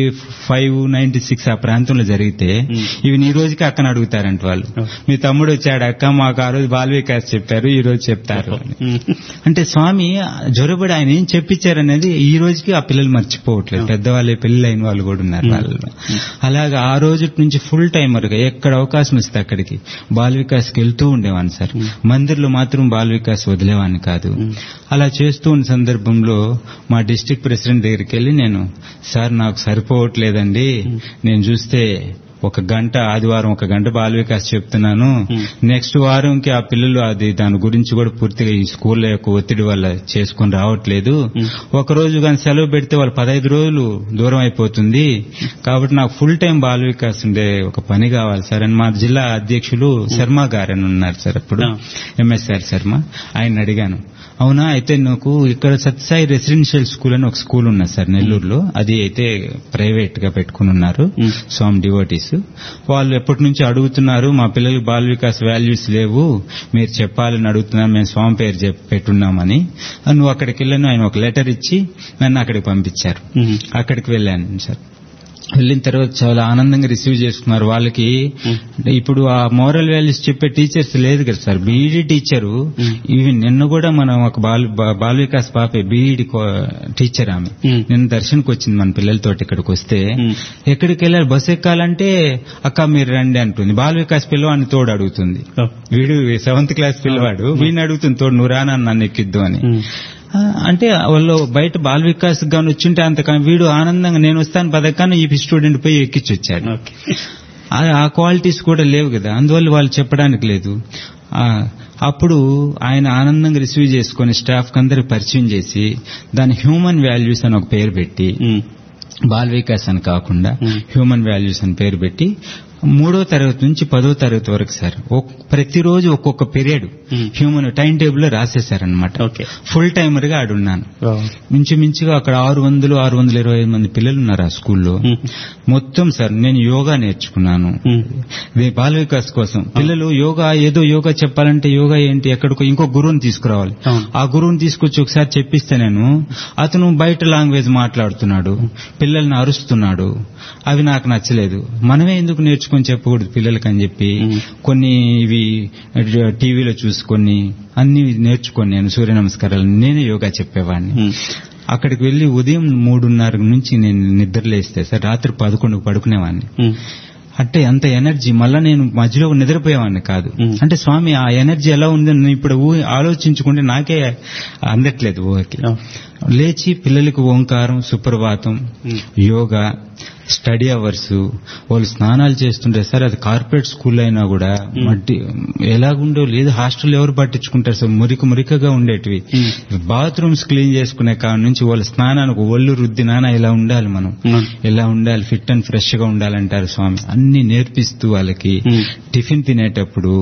ఫైవ్ నైన్టీ సిక్స్ ఆ ప్రాంతంలో జరిగితే Hmm. ఈవెన్ ఈ రోజుకి అక్కన అడుగుతారంట వాళ్ళు Oh. మీ తమ్ముడు వచ్చాడు అక్క మాకు ఆ రోజు బాల్ వికాస్ చెప్పారు ఈ రోజు చెప్తారు అని. ఉమ్. అంటే స్వామి జొరబడి ఆయన ఏం చెప్పించారనేది ఈ రోజుకి ఆ పిల్లలు మర్చిపోవట్లేదు Oh. పెద్దవాళ్ళే పెళ్లి అయిన వాళ్ళు కూడా ఉన్నారు Hmm. వాళ్ళలో అలాగా ఆ రోజు నుంచి ఫుల్ టైమర్గా ఎక్కడ అవకాశం ఇస్తే అక్కడికి బాల్ వికాస్కి వెళ్తూ ఉండేవాడిని సార్ Hmm. మందిర్లో మాత్రం బాల్ వికాస్ వదిలేవాడిని కాదు Hmm. అలా చేస్తూ ఉన్న సందర్భంలో మా డిస్టిక్ ప్రెసిడెంట్ దగ్గరికి వెళ్ళి నేను సార్ నాకు సరిపోవట్లేదండి నేను చూస్తే ఒక గంట ఆదివారం ఒక గంట బాల వికాస్ చెప్తున్నాను Hmm. నెక్స్ట్ వారంకి ఆ పిల్లలు అది దాని గురించి కూడా పూర్తిగా ఈ స్కూల్ యొక్క ఒత్తిడి వల్ల చేసుకొని రావట్లేదు Hmm. ఒక రోజు కానీ సెలవు పెడితే వాళ్ళు పదహైదు రోజులు దూరం అయిపోతుంది కాబట్టి నాకు ఫుల్ టైం బాల వికాస్ ఉండే ఒక పని కావాలి సార్ అని మా జిల్లా అధ్యక్షులు శర్మ గారు అని ఉన్నారు సార్ అప్పుడు Ah. ఎంఎస్ఆర్ శర్మ ఆయన అడిగాను అవునా అయితే నాకు ఇక్కడ సత్సాయి రెసిడెన్షియల్ స్కూల్ అని ఒక స్కూల్ ఉన్నది సార్ నెల్లూరులో అది అయితే ప్రైవేట్ గా పెట్టుకుని ఉన్నారు Hmm. స్వామి డివోటీస్ వాళ్ళు ఎప్పటి నుంచి అడుగుతున్నారు మా పిల్లలకి బాల వికాస్ వాల్యూస్ లేవు మీరు చెప్పాలని అడుగుతున్నారు మేము స్వామి పేరు చెప్పి పెట్టున్నామని నువ్వు అక్కడికి వెళ్ళాను ఆయన ఒక లెటర్ ఇచ్చి నన్ను అక్కడికి పంపించారు ఉమ్. అక్కడికి వెళ్ళాను సార్ వెళ్ళిన తర్వాత చాలా ఆనందంగా రిసీవ్ చేసుకున్నారు వాళ్ళకి ఇప్పుడు ఆ మోరల్ వాల్యూస్ చెప్పే టీచర్స్ లేదు కదా sir B Ed teacher Hmm. Even నిన్న కూడా మనం ఒక బాల్ బా- బాల వికాస్ పాపే బీఈడి టీచర్ ఆమె Hmm. నిన్న దర్శనకు వచ్చింది మన పిల్లలతో ఇక్కడికి వస్తే Hmm. ఎక్కడికి వెళ్ళారు బస్సు ఎక్కాలంటే అక్క మీరు రండి అంటుంది బాల వికాస్ పిల్లవాడిని తోడు అడుగుతుంది Oh. వీడు సెవెంత్ క్లాస్ పిల్లవాడు వీడిని అడుగుతుంది తోడు నువ్వు రానా నన్ను ఎక్కిద్దు అని ఉమ్. ఆ, అంటే వాళ్ళు బయట బాల వికాస్ గాని వచ్చింటే అంత వీడు ఆనందంగా నేను వస్తాను పథకాన్ని ఈ స్టూడెంట్ పోయి ఎక్కించి వచ్చాడు ఓకే ఆ- ఆ క్వాలిటీస్ కూడా లేవు కదా అందువల్ల వాళ్ళు చెప్పడానికి లేదు ఆ, అప్పుడు ఆయన ఆనందంగా రిసీవ్ చేసుకుని స్టాఫ్ కి అందరికి పరిచయం చేసి దాని హ్యూమన్ వాల్యూస్ అని ఒక పేరు పెట్టి ఉమ్. బాల్ వికాస్ అని కాకుండా Hmm. హ్యూమన్ వాల్యూస్ అని పేరు పెట్టి మూడో తరగతి నుంచి పదో తరగతి వరకు సార్ ఒక్- ప్రతిరోజు ఒక్కొక్క period Hmm. Human time table లో రాసేశారనమాట ఓకే ఫుల్ టైమర్ గా ఆడున్నాను ఓ. మించుమించుగా అక్కడ ఆరు వందలు ఆరు వందల ఇరవై ఐదు మంది పిల్లలు ఉన్నారు ఆ స్కూల్లో ఉమ్. మొత్తం సార్ నేను యోగా నేర్చుకున్నాను ఉమ్. ఇది బాల వికాస్ కోసం పిల్లలు యోగా ఏదో యోగా చెప్పాలంటే యోగా ఏంటి ఎక్కడికో ఇంకో గురువుని తీసుకురావాలి అవును. ఆ గురువుని తీసుకొచ్చి ఒకసారి చెప్పిస్తే నేను అతను బయట లాంగ్వేజ్ మాట్లాడుతున్నాడు పిల్లల్ని అరుస్తున్నాడు అవి నాకు నచ్చలేదు మనమే ఎందుకు నేర్చుకొని చెప్పకూడదు పిల్లలకి అని చెప్పి మ్మ్. కొన్ని ఇవి టీవీలో చూసుకొని అన్ని నేర్చుకొని నేను సూర్య నమస్కారాలు నేనే యోగా చెప్పేవాడిని ఉమ్. అక్కడికి వెళ్లి ఉదయం మూడున్నర నుంచి నేను నిద్రలేస్తే సార్ రాత్రి పదకొండుకు పడుకునేవాడిని ఉమ్. అంటే అంత ఎనర్జీ మళ్ళా నేను మధ్యలో నిద్రపోయేవాడిని కాదు మ్మ్. అంటే స్వామి ఆ ఎనర్జీ ఎలా ఉంది నేను ఇప్పుడు ఊహ- ఆలోచించుకుంటే నాకే అందట్లేదు ఊహకి ఓ. లేచి పిల్లలకు ఓంకారం సుప్రభాతం మ్మ్. యోగా స్టడీ అవర్స్ వాళ్ళు స్నానాలు చేస్తుంటే సార్ అది కార్పొరేట్ స్కూల్ అయినా కూడా మట్టి ఎలాగుండో లేదు హాస్టల్ ఎవరు పట్టించుకుంటారు సార్ మురికి మురికగా ఉండేటివి మ్మ్. బాత్రూమ్స్ క్లీన్ చేసుకునే కాడ నుంచి వాళ్ళ స్నానానికి ఒళ్ళు రుద్ది నాన్న ఇలా ఉండాలి మనం ఉమ్. ఎలా ఉండాలి ఫిట్ అండ్ ఫ్రెష్ గా ఉండాలంటారు స్వామి అన్ని నేర్పిస్తూ వాళ్ళకి మ్మ్. టిఫిన్ తినేటప్పుడు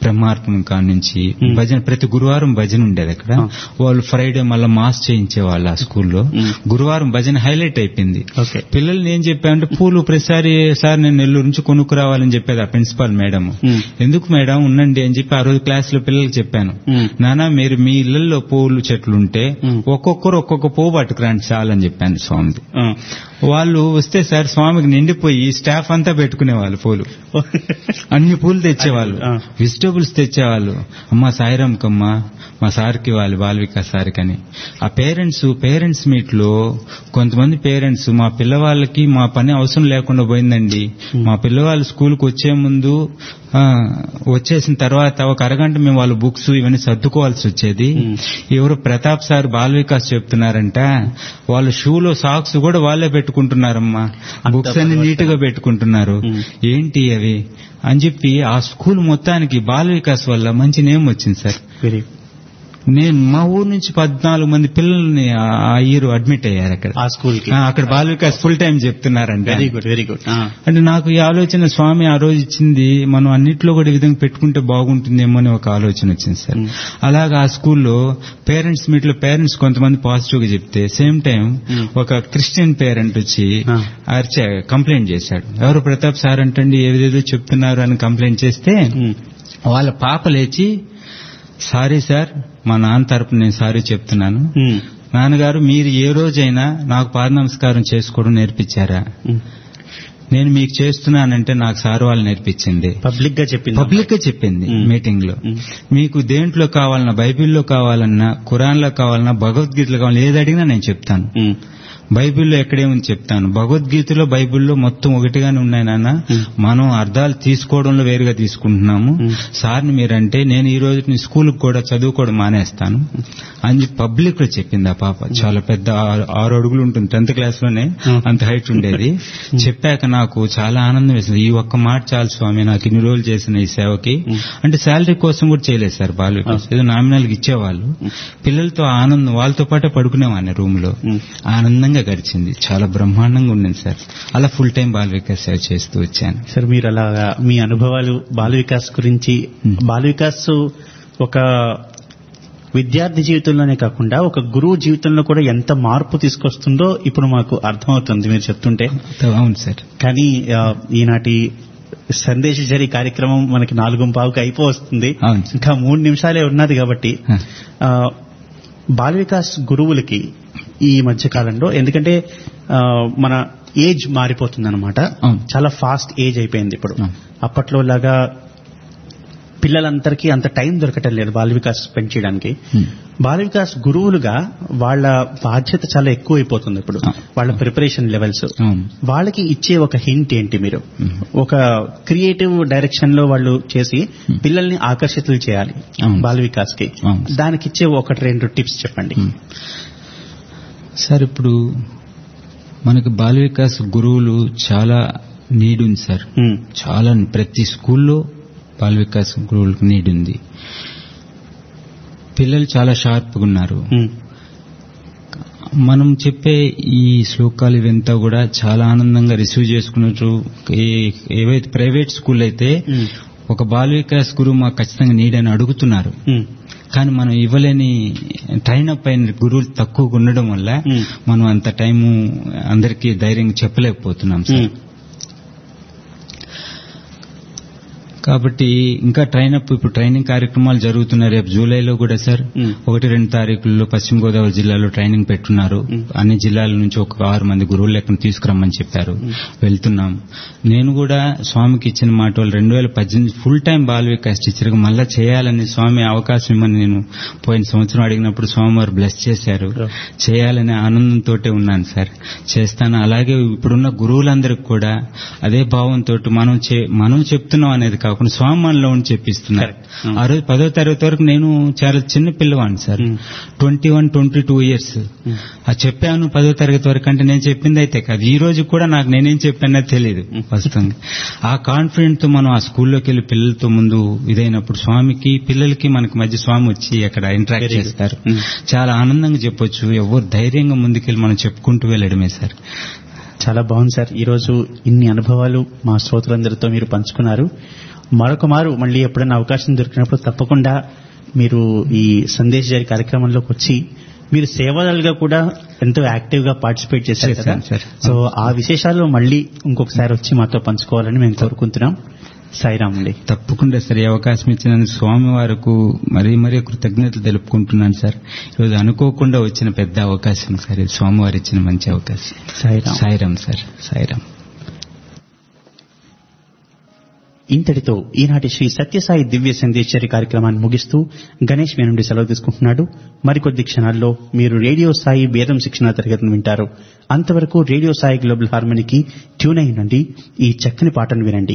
బ్రహ్మార్పణ కాడ నుంచి Hmm. భజన ప్రతి గురువారం భజన ఉండేది అక్కడ Ah. వాళ్ళు ఫ్రైడే మళ్ళీ మాస్ చేయించేవాళ్ళు ఆ స్కూల్లో Hmm. గురువారం భజన హైలైట్ అయిపోయింది ఓకే పిల్లల్ని ఏం చెప్పారంటే పూలు ప్రతిసారి సార్ నేను నెల్లూరు నుంచి కొనుక్కురావాలని చెప్పేది ఆ ప్రిన్సిపాల్ మేడం Hmm. ఎందుకు మేడం ఉండండి అని చెప్పి ఆ రోజు క్లాస్ లో పిల్లలకి చెప్పాను Hmm. నానా మీరు మీ ఇళ్లలో పూలు చెట్లు ఉంటే Hmm. ఒక్కొక్కరు ఒక్కొక్క పువ్వు పట్టుకురండి చాలని చెప్పాను స్వామిది ఆ. వాళ్ళు వస్తే సార్ స్వామికి నిండిపోయి స్టాఫ్ అంతా పెట్టుకునేవాళ్ళు పూలు అన్ని పూలు తెచ్చేవాళ్ళు ఆ. వెజిటేబుల్స్ తెచ్చేవాళ్ళు అమ్మా సాయిరామ్ కమ్మ మా సార్కి వాళ్ళు బాల్విక సార్కి అని ఆ పేరెంట్స్ పేరెంట్స్ మీట్ లో కొంతమంది పేరెంట్స్ మా పిల్లవాళ్ళకి మా పని అవసరం లేకుండా పోయిందండి మా పిల్లవాళ్ళు స్కూల్కి వచ్చే ముందు ఆ, వచ్చేసిన తర్వాత ఒక అరగంట మేము వాళ్ళ బుక్స్ ఇవన్నీ సర్దుకోవాల్సి వచ్చేది Hmm. ఎవరు ప్రతాప్ సార్ బాల వికాస్ చెప్తున్నారంట వాళ్ళ షూలో సాక్స్ కూడా వాళ్ళే పెట్టుకుంటున్నారమ్మా బుక్స్ అన్ని నీట్ గా పెట్టుకుంటున్నారు Hmm. ఏంటి అవి అని చెప్పి ఆ స్కూల్ మొత్తానికి బాల వికాస్ వల్ల మంచి నేమ్ వచ్చింది సార్ వెరీ నేను మా ఊరు నుంచి పద్నాలుగు మంది పిల్లల్ని ఆ- ఆ ఇయర్ అడ్మిట్ అయ్యారు అక్కడ ఆ స్కూల్ కి ఆ, అక్కడ బాల వికాస్ ఫుల్ టైం చెప్తున్నారంట వెరీ గుడ్ వెరీ గుడ్ అంటే నాకు ఈ ఆలోచన స్వామి ఆ రోజు ఇచ్చింది మనం అన్నిట్లో కూడా ఈ విధంగా పెట్టుకుంటే బాగుంటుందేమో అని ఒక ఆలోచన వచ్చింది సార్ Hmm. అలాగా ఆ స్కూల్లో పేరెంట్స్ మీట్ లో పేరెంట్స్ కొంతమంది పాజిటివ్ గా చెప్తే సేమ్ టైం Hmm. ఒక క్రిస్టియన్ పేరెంట్ వచ్చి Ah. అరిచే కంప్లైంట్ చేశాడు ఎవరు ప్రతాప్ సార్ అంటండి ఏదేదో చెప్తున్నారు అని కంప్లైంట్ చేస్తే వాళ్ళ పాప లేచి సారీ సార్ మా నాన్న తరపు నేను సారీ చెప్తున్నాను నాన్నగారు మీరు ఏ రోజైనా నాకు పాద నమస్కారం చేసుకోవడం నేర్పించారా నేను మీకు చేస్తున్నానంటే నాకు సార్ వాళ్ళు నేర్పించింది పబ్లిక్ గా చెప్పింది పబ్లిక్ గా చెప్పింది Hmm. మీటింగ్ లో Hmm. మీకు దేంట్లో కావాలన్నా బైబిల్లో కావాలన్నా ఖురాన్ లో కావాలన్నా భగవద్గీతలో కావాలన్నా ఏది అడిగినా నేను చెప్తాను ఉమ్. బైబిల్లో ఎక్కడేముంది చెప్తాను భగవద్గీతలో బైబిల్లో మొత్తం ఒకటిగానే ఉన్నాయి నాన్న Hmm. మనం అర్థాలు తీసుకోవడంలో వేరుగా తీసుకుంటున్నాము Hmm. సార్ని మీరంటే నేను ఈ రోజు నీ స్కూల్కి కూడా చదువుకోవడం మానేస్తాను అని పబ్లిక్ లో చెప్పింది ఆ పాప చాలా పెద్ద ఆరు- ఆరు అడుగులు ఉంటుంది టెన్త్ క్లాస్ లోనే Hmm. అంత హైట్ ఉండేది చెప్పాక నాకు చాలా ఆనందం వేసింది ఈ ఒక్క మాట చాలు స్వామి నాకు ఇన్ని రోజులు చేసిన ఈ సేవకి Hmm. అంటే శాలరీ కోసం కూడా చేయలేదు సార్ బాలు వికాస్. ఏదో నామినల్ గా ఇచ్చేవాళ్ళు పిల్లలతో ఆనందం వాళ్ళతో పాటే పడుకునేవాడిని రూమ్ లో ఉమ్. ఆనందంగా గడిచింది చాలా బ్రహ్మాండంగా ఉండింది సార్ అలా ఫుల్ టైం బాల వికాస్ సేవ చేస్తూ వచ్చాను సార్ మీరు అలా మీ అనుభవాలు బాల వికాస్ గురించి Hmm. బాల వికాస్ ఒక విద్యార్థి జీవితంలోనే కాకుండా ఒక గురువు జీవితంలో కూడా ఎంత మార్పు తీసుకొస్తుందో ఇప్పుడు మాకు అర్థమవుతుంది మీరు చెప్తుంటే అవును సార్ కానీ ఆ, ఈనాటి సందేశ జరి కార్యక్రమం మనకి నాలుగు పావుకి అయిపో వస్తుంది అవును సార్. ఇంకా మూడు నిమిషాలే ఉన్నది కాబట్టి హ. ఆ, బాల వికాస్ గురువులకి ఈ మధ్య కాలంలో ఎందుకంటే ఆ, మన ఏజ్ మారిపోతుంది అనమాట అవును. చాలా ఫాస్ట్ ఏజ్ అయిపోయింది ఇప్పుడు అవును. అప్పట్లో లాగా పిల్లలందరికీ అంత టైం దొరకటం లేదు బాల వికాస్ పెంచడానికి Hmm. బాల వికాస్ గురువులుగా వాళ్ళ బాధ్యత చాలా ఎక్కువ అయిపోతుంది ఇప్పుడు అవును. వాళ్ళ ప్రిపరేషన్ లెవెల్స్ అవును వాళ్ళకి ఇచ్చే ఒక హింట్ ఏంటి మీరు Hmm. ఒక క్రియేటివ్ డైరెక్షన్ లో వాళ్ళు చేసి పిల్లల్ని ఆకర్షితులు చేయాలి అవును. బాల వికాస్ కి అవును. దానికి ఇచ్చే ఒకటి రెండు టిప్స్ చెప్పండి ఉమ్. సార్ ఇప్పుడు మనకి బాల వికాస్ గురువులు చాలా నీడ్ ఉంది సార్ ఉమ్, చాలా ప్రతి స్కూల్లో బాల వికాస్ గురువులకు నీడ్ ఉంది పిల్లలు చాలా షార్ప్గా ఉన్నారు ఉమ్, మనం చెప్పే ఈ శ్లోకాలు ఇవంతా కూడా చాలా ఆనందంగా రిసీవ్ చేసుకున్నట్టు ఏ- ఏవైతే ప్రైవేట్ స్కూల్ అయితే ఉమ్, ఒక బాల వికాస్ గురువు మాకు ఖచ్చితంగా నీడ్ అని అడుగుతున్నారు ఉమ్, కానీ మనం ఇవ్వలేని ట్రైన్ అప్ అయిన గురువులు తక్కువగా ఉండడం వల్ల Hmm. మనం అంత టైము అందరికీ ధైర్యంగా చెప్పలేకపోతున్నాం సార్ ఉమ్, కాబట్టి ఇంకా ట్రైన్ అప్ ఇప్పుడు ట్రైనింగ్ కార్యక్రమాలు జరుగుతున్నాయి రేపు జూలైలో కూడా సార్ Hmm. ఒకటి రెండు తారీఖుల్లో పశ్చిమ గోదావరి జిల్లాలో ట్రైనింగ్ పెట్టున్నారు Hmm. అన్ని జిల్లాల నుంచి ఒక ఆరు మంది గురువులు లెక్కన తీసుకురమ్మని చెప్పారు వెళ్తున్నాం నేను కూడా స్వామికి ఇచ్చిన మాట వాళ్ళు రెండు వేల పద్దెనిమిది ఫుల్ టైం బాల వికాస్ టీచర్గా మళ్ళా చేయాలని స్వామి అవకాశం ఇమ్మని నేను పోయిన సంవత్సరం అడిగినప్పుడు స్వామి వారు బ్లెస్ చేశారు Oh. చేయాలనే ఆనందంతో ఉన్నాను సార్ చేస్తాను అలాగే ఇప్పుడున్న గురువులందరికి కూడా అదే భావంతో మనం చే- మనం చెప్తున్నాం అనేది కాకుండా స్వామి మనలో ఉండి చెప్పిస్తున్నారు Correct. Hmm. ఆ రోజు పదో తరగతి వరకు నేను చాలా చిన్న పిల్లవాడిని sir Hmm. Twenty one twenty two years Hmm. ఆ చెప్పాను పదో తరగతి వరకు అంటే నేను చెప్పింది అయితే కాదు ఈ రోజు కూడా నాకు నేనేం చెప్పానో తెలియదు వాస్తవంగా ఆ కాన్ఫిడెంట్ తో మనం ఆ స్కూల్లోకి వెళ్ళి పిల్లలతో ముందు ఇదైనప్పుడు స్వామికి పిల్లలకి మనకి మధ్య స్వామి వచ్చి అక్కడ ఇంటరాక్ట్ Very good. చేస్తారు Hmm. చాలా ఆనందంగా చెప్పొచ్చు ఎవరు ధైర్యంగా ముందుకెళ్ళి మనం చెప్పుకుంటూ వెళ్ళడమే సార్ చాలా బాగుంది సార్ ఈరోజు ఇన్ని అనుభవాలు మా శ్రోతలందరితో మీరు పంచుకున్నారు మరొక మారు మళ్ళీ ఎప్పుడైనా అవకాశం దొరికినప్పుడు తప్పకుండా మీరు ఈ సందేశ్ జారీ కార్యక్రమంలోకి వచ్చి మీరు సేవలుగా కూడా ఎంతో యాక్టివ్ గా పార్టిసిపేట్ చేశారు కదా చేశాను, సార్. సో ఆ విశేషాలు మళ్ళీ ఇంకొకసారి వచ్చి మాతో పంచుకోవాలని మేము కోరుకుంటున్నాం సాయిరామ్ అండి తప్పకుండా సార్ ఈ అవకాశం ఇచ్చిన స్వామి వారికి మరీ మరీ కృతజ్ఞతలు తెలుపుకుంటున్నాను సార్ ఈరోజు అనుకోకుండా వచ్చిన పెద్ద అవకాశం సార్ ఇది స్వామివారు ఇచ్చిన మంచి అవకాశం సాయిరామ్ సాయిరాం సార్ సాయిరాం ఇంతటితో ఈనాటి శ్రీ సత్యసాయి దివ్య సందేశ్వరి కార్యక్రమాన్ని ముగిస్తూ గణేష్ మీ నుండి సెలవు తీసుకుంటున్నాడు మరికొద్ది క్షణాల్లో మీరు రేడియో సాయి వేదం శిక్షణ తరగతిని వింటారు అంతవరకు రేడియో సాయి గ్లోబల్ హార్మనీకి ట్యూన్ అయి నుండి ఈ చక్కని పాటను వినండి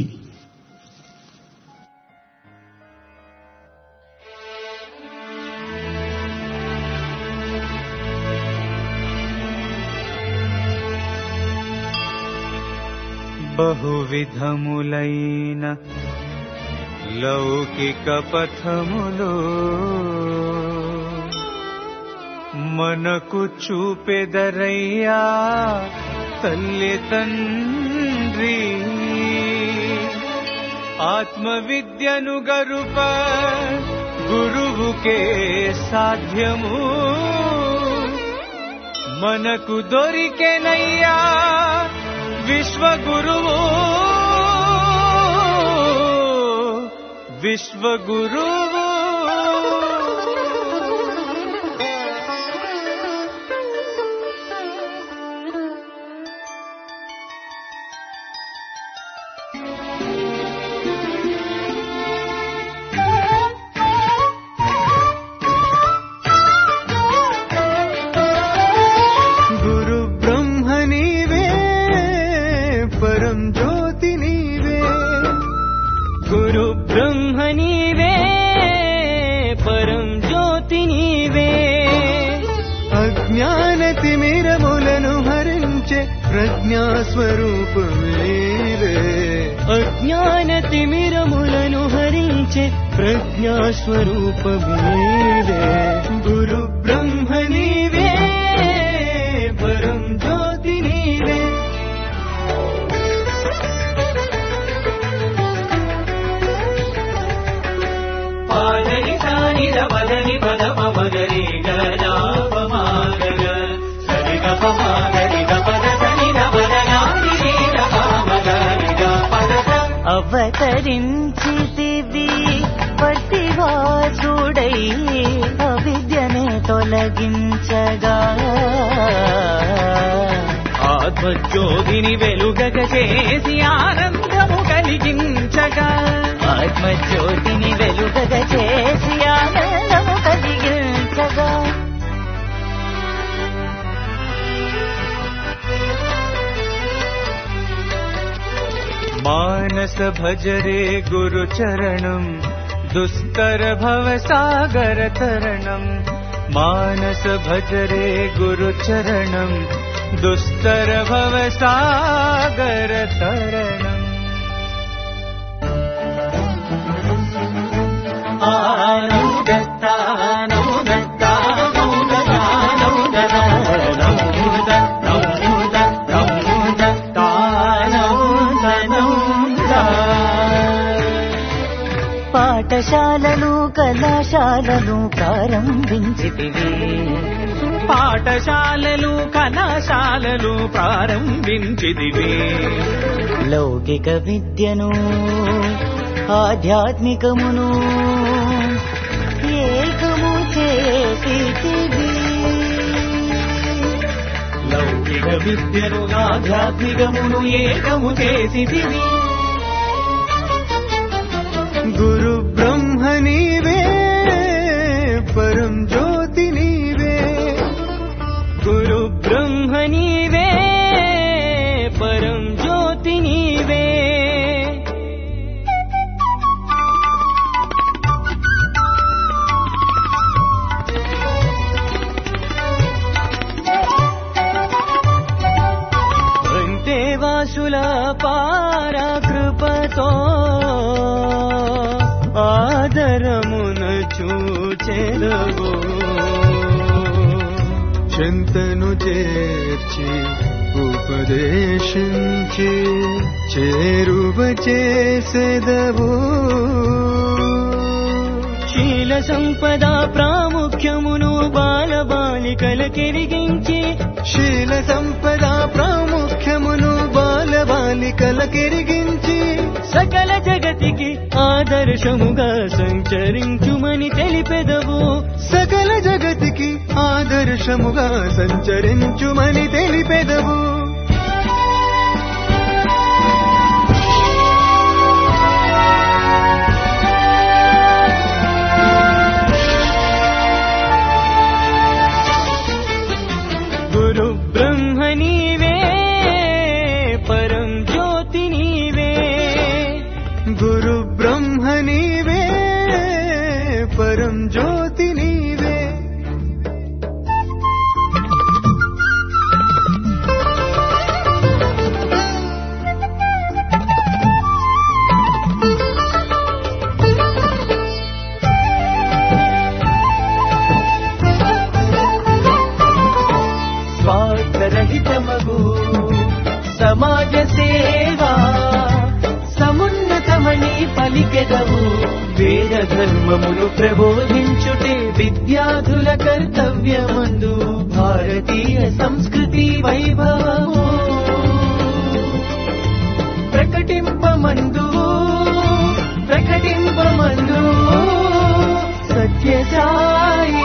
బహువిధములైన లౌకిక పథములు మనకు చూపెదరయ్యా తల్లి తండ్రి ఆత్మవిద్యను గరుప గురువుకే సాధ్యము మనకు దొరికెనయ్యా విశ్వగురువు విశ్వగురువు గురు బ్రహ్మ నీవే పరం జ్యోతి నీవే గురు బ్రహ్మ నీవే పరం జ్యోతి నీవే అజ్ఞాన తిమిరములను హరించే ప్రజ్ఞా స్వరూపమేవే అజ్ఞాన తిమిరములను హరించే ప్రజ్ఞా స్వరూపమేవే గురు బ్రహ్మ నీవే పరం జ్యోతి నీవే పాదని సాని పదని పద పమగరి గజాపమాగర సరి గపమాగరి గపద సని పద నాని గపమగరి గపద అవతరించితివి పట్టివాసుడై అవిద్యనే తొలగించగా ఆత్మజ్యోతిని వెలుగక చేసి ఆనందము కలిగించగా ఆత్మజ్యోతిని వెలుగగ చేసి ఆనందము కలిగించగా మానస భజరే గురు చరణం దుస్తర భవ సాగర తరణం మానస భజరే గురు చరణం దుస్తర భవ సాగర తరణం పాఠశాలలు కళాశాలలు ప్రారంభించితివి పాఠశాలలు కళాశాలలు ప్రారంభించిదివి లౌకిక విద్యను ఆధ్యాత్మికమును ఏకము చేసితివి లౌకిక విద్యను ఆధ్యాత్మికమును ఏకము చేసిదివి గురు బ్రహ్మ నీవే పరం జ్యోతి నీవే గురు బ్రహ్మ నీవే పరం జ్యోతి నీవే దేవాసుల పారకృపతో ఆదరమున చూచెదవు చింతను చేర్చి ఉపదేశించి చేరువ చేసెదవు శీల సంపద ప్రాముఖ్యమును బాల బాలికలకెరిగించి శీల సంపద ప్రాముఖ్యమును బాల బాలికలకెరిగించి సకల జగతికి ఆదర్శముగా సంచరించుమని తెలిపెదవు సకల జగతికి ఆదర్శముగా సంచరించుమని తెలిపెదవు గురు బ్రహ్మ నీవే పరం జ్యోతి నీవే గురు బ్రహ్మ నీవే పరం జ్యోతి నీవే స్వార్థరహితమగు సమాజ సేవా సమున్నతమని పలికెదవు వేద ధర్మమును ప్రబోధించుటే విద్యార్థుల కర్తవ్యమందు భారతీయ సంస్కృతి వైభవము ప్రకటింపమందు ప్రకటింపమందు సత్యసాయి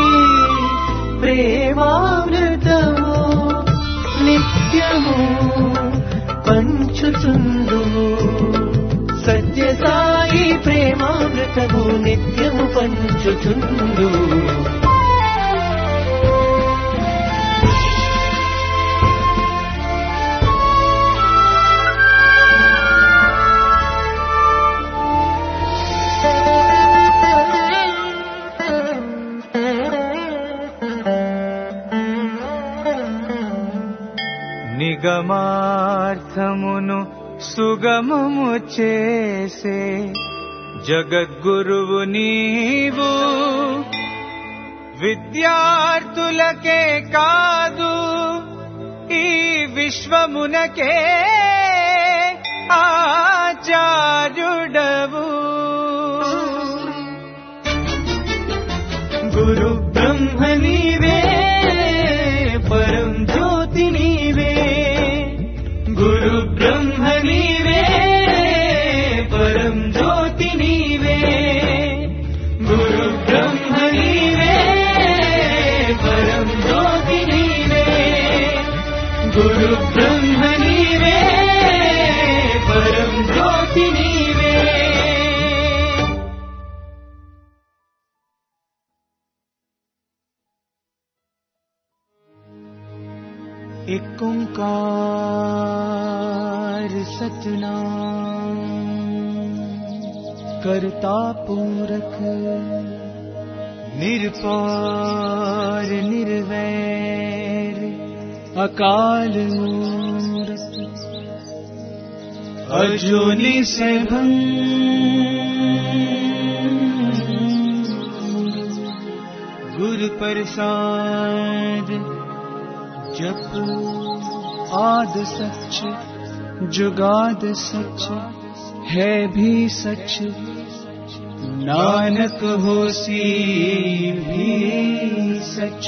ప్రేమామృతము నిత్యము పంచుచుందు సత్యసాయి ప్రేమామృతము నిత్యము పంచుచుందు నిగమార్థమును సుగమము చేసే జగద్గురువు నీవు విద్యార్థులకే కాదు ఈ విశ్వమునకే ఆచార్యుడవు గురు బ్రహ్మ నీవే పరం జ్యోతి నీవే గురు బ్రహ్మ నీవే పరం జ్యోతి నీవే గురు బ్రహ్మ నీవే పరం జ్యోతి నీవే గురు బ్రహ్మ నీవే పరం జ్యోతి నీవే एक ओंकार सतनाम करता पूरक निरपार निर्वैर अकाल मूरत अजोनि से गुरु प्रसाद जप आद सच जुगाद सच है भी सच नानक होसी भी सच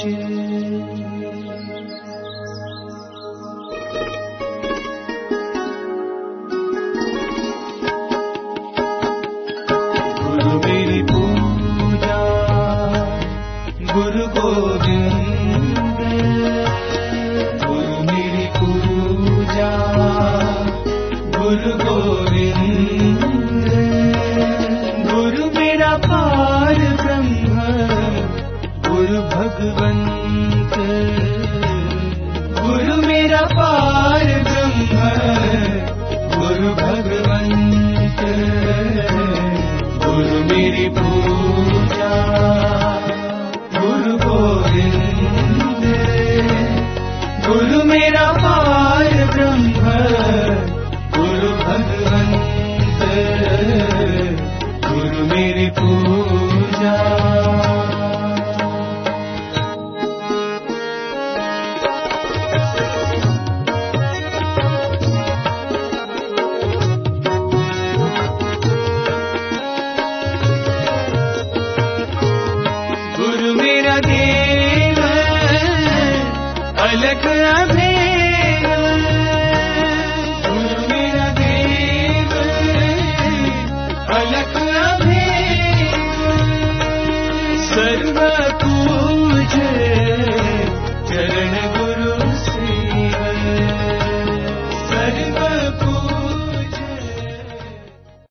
गुरु मेरी पूजा गुरु गोविंद गुरु मेरी पूजा गुरु गोविंद गुरु मेरा पार ब्रह्म गुरु भगवंत गुरु मेरा पार ब्रह्म गुरु भगवंत गुरु मेरी पूजा गुरु गोविंद गुरु मेरा पार ब्रह्म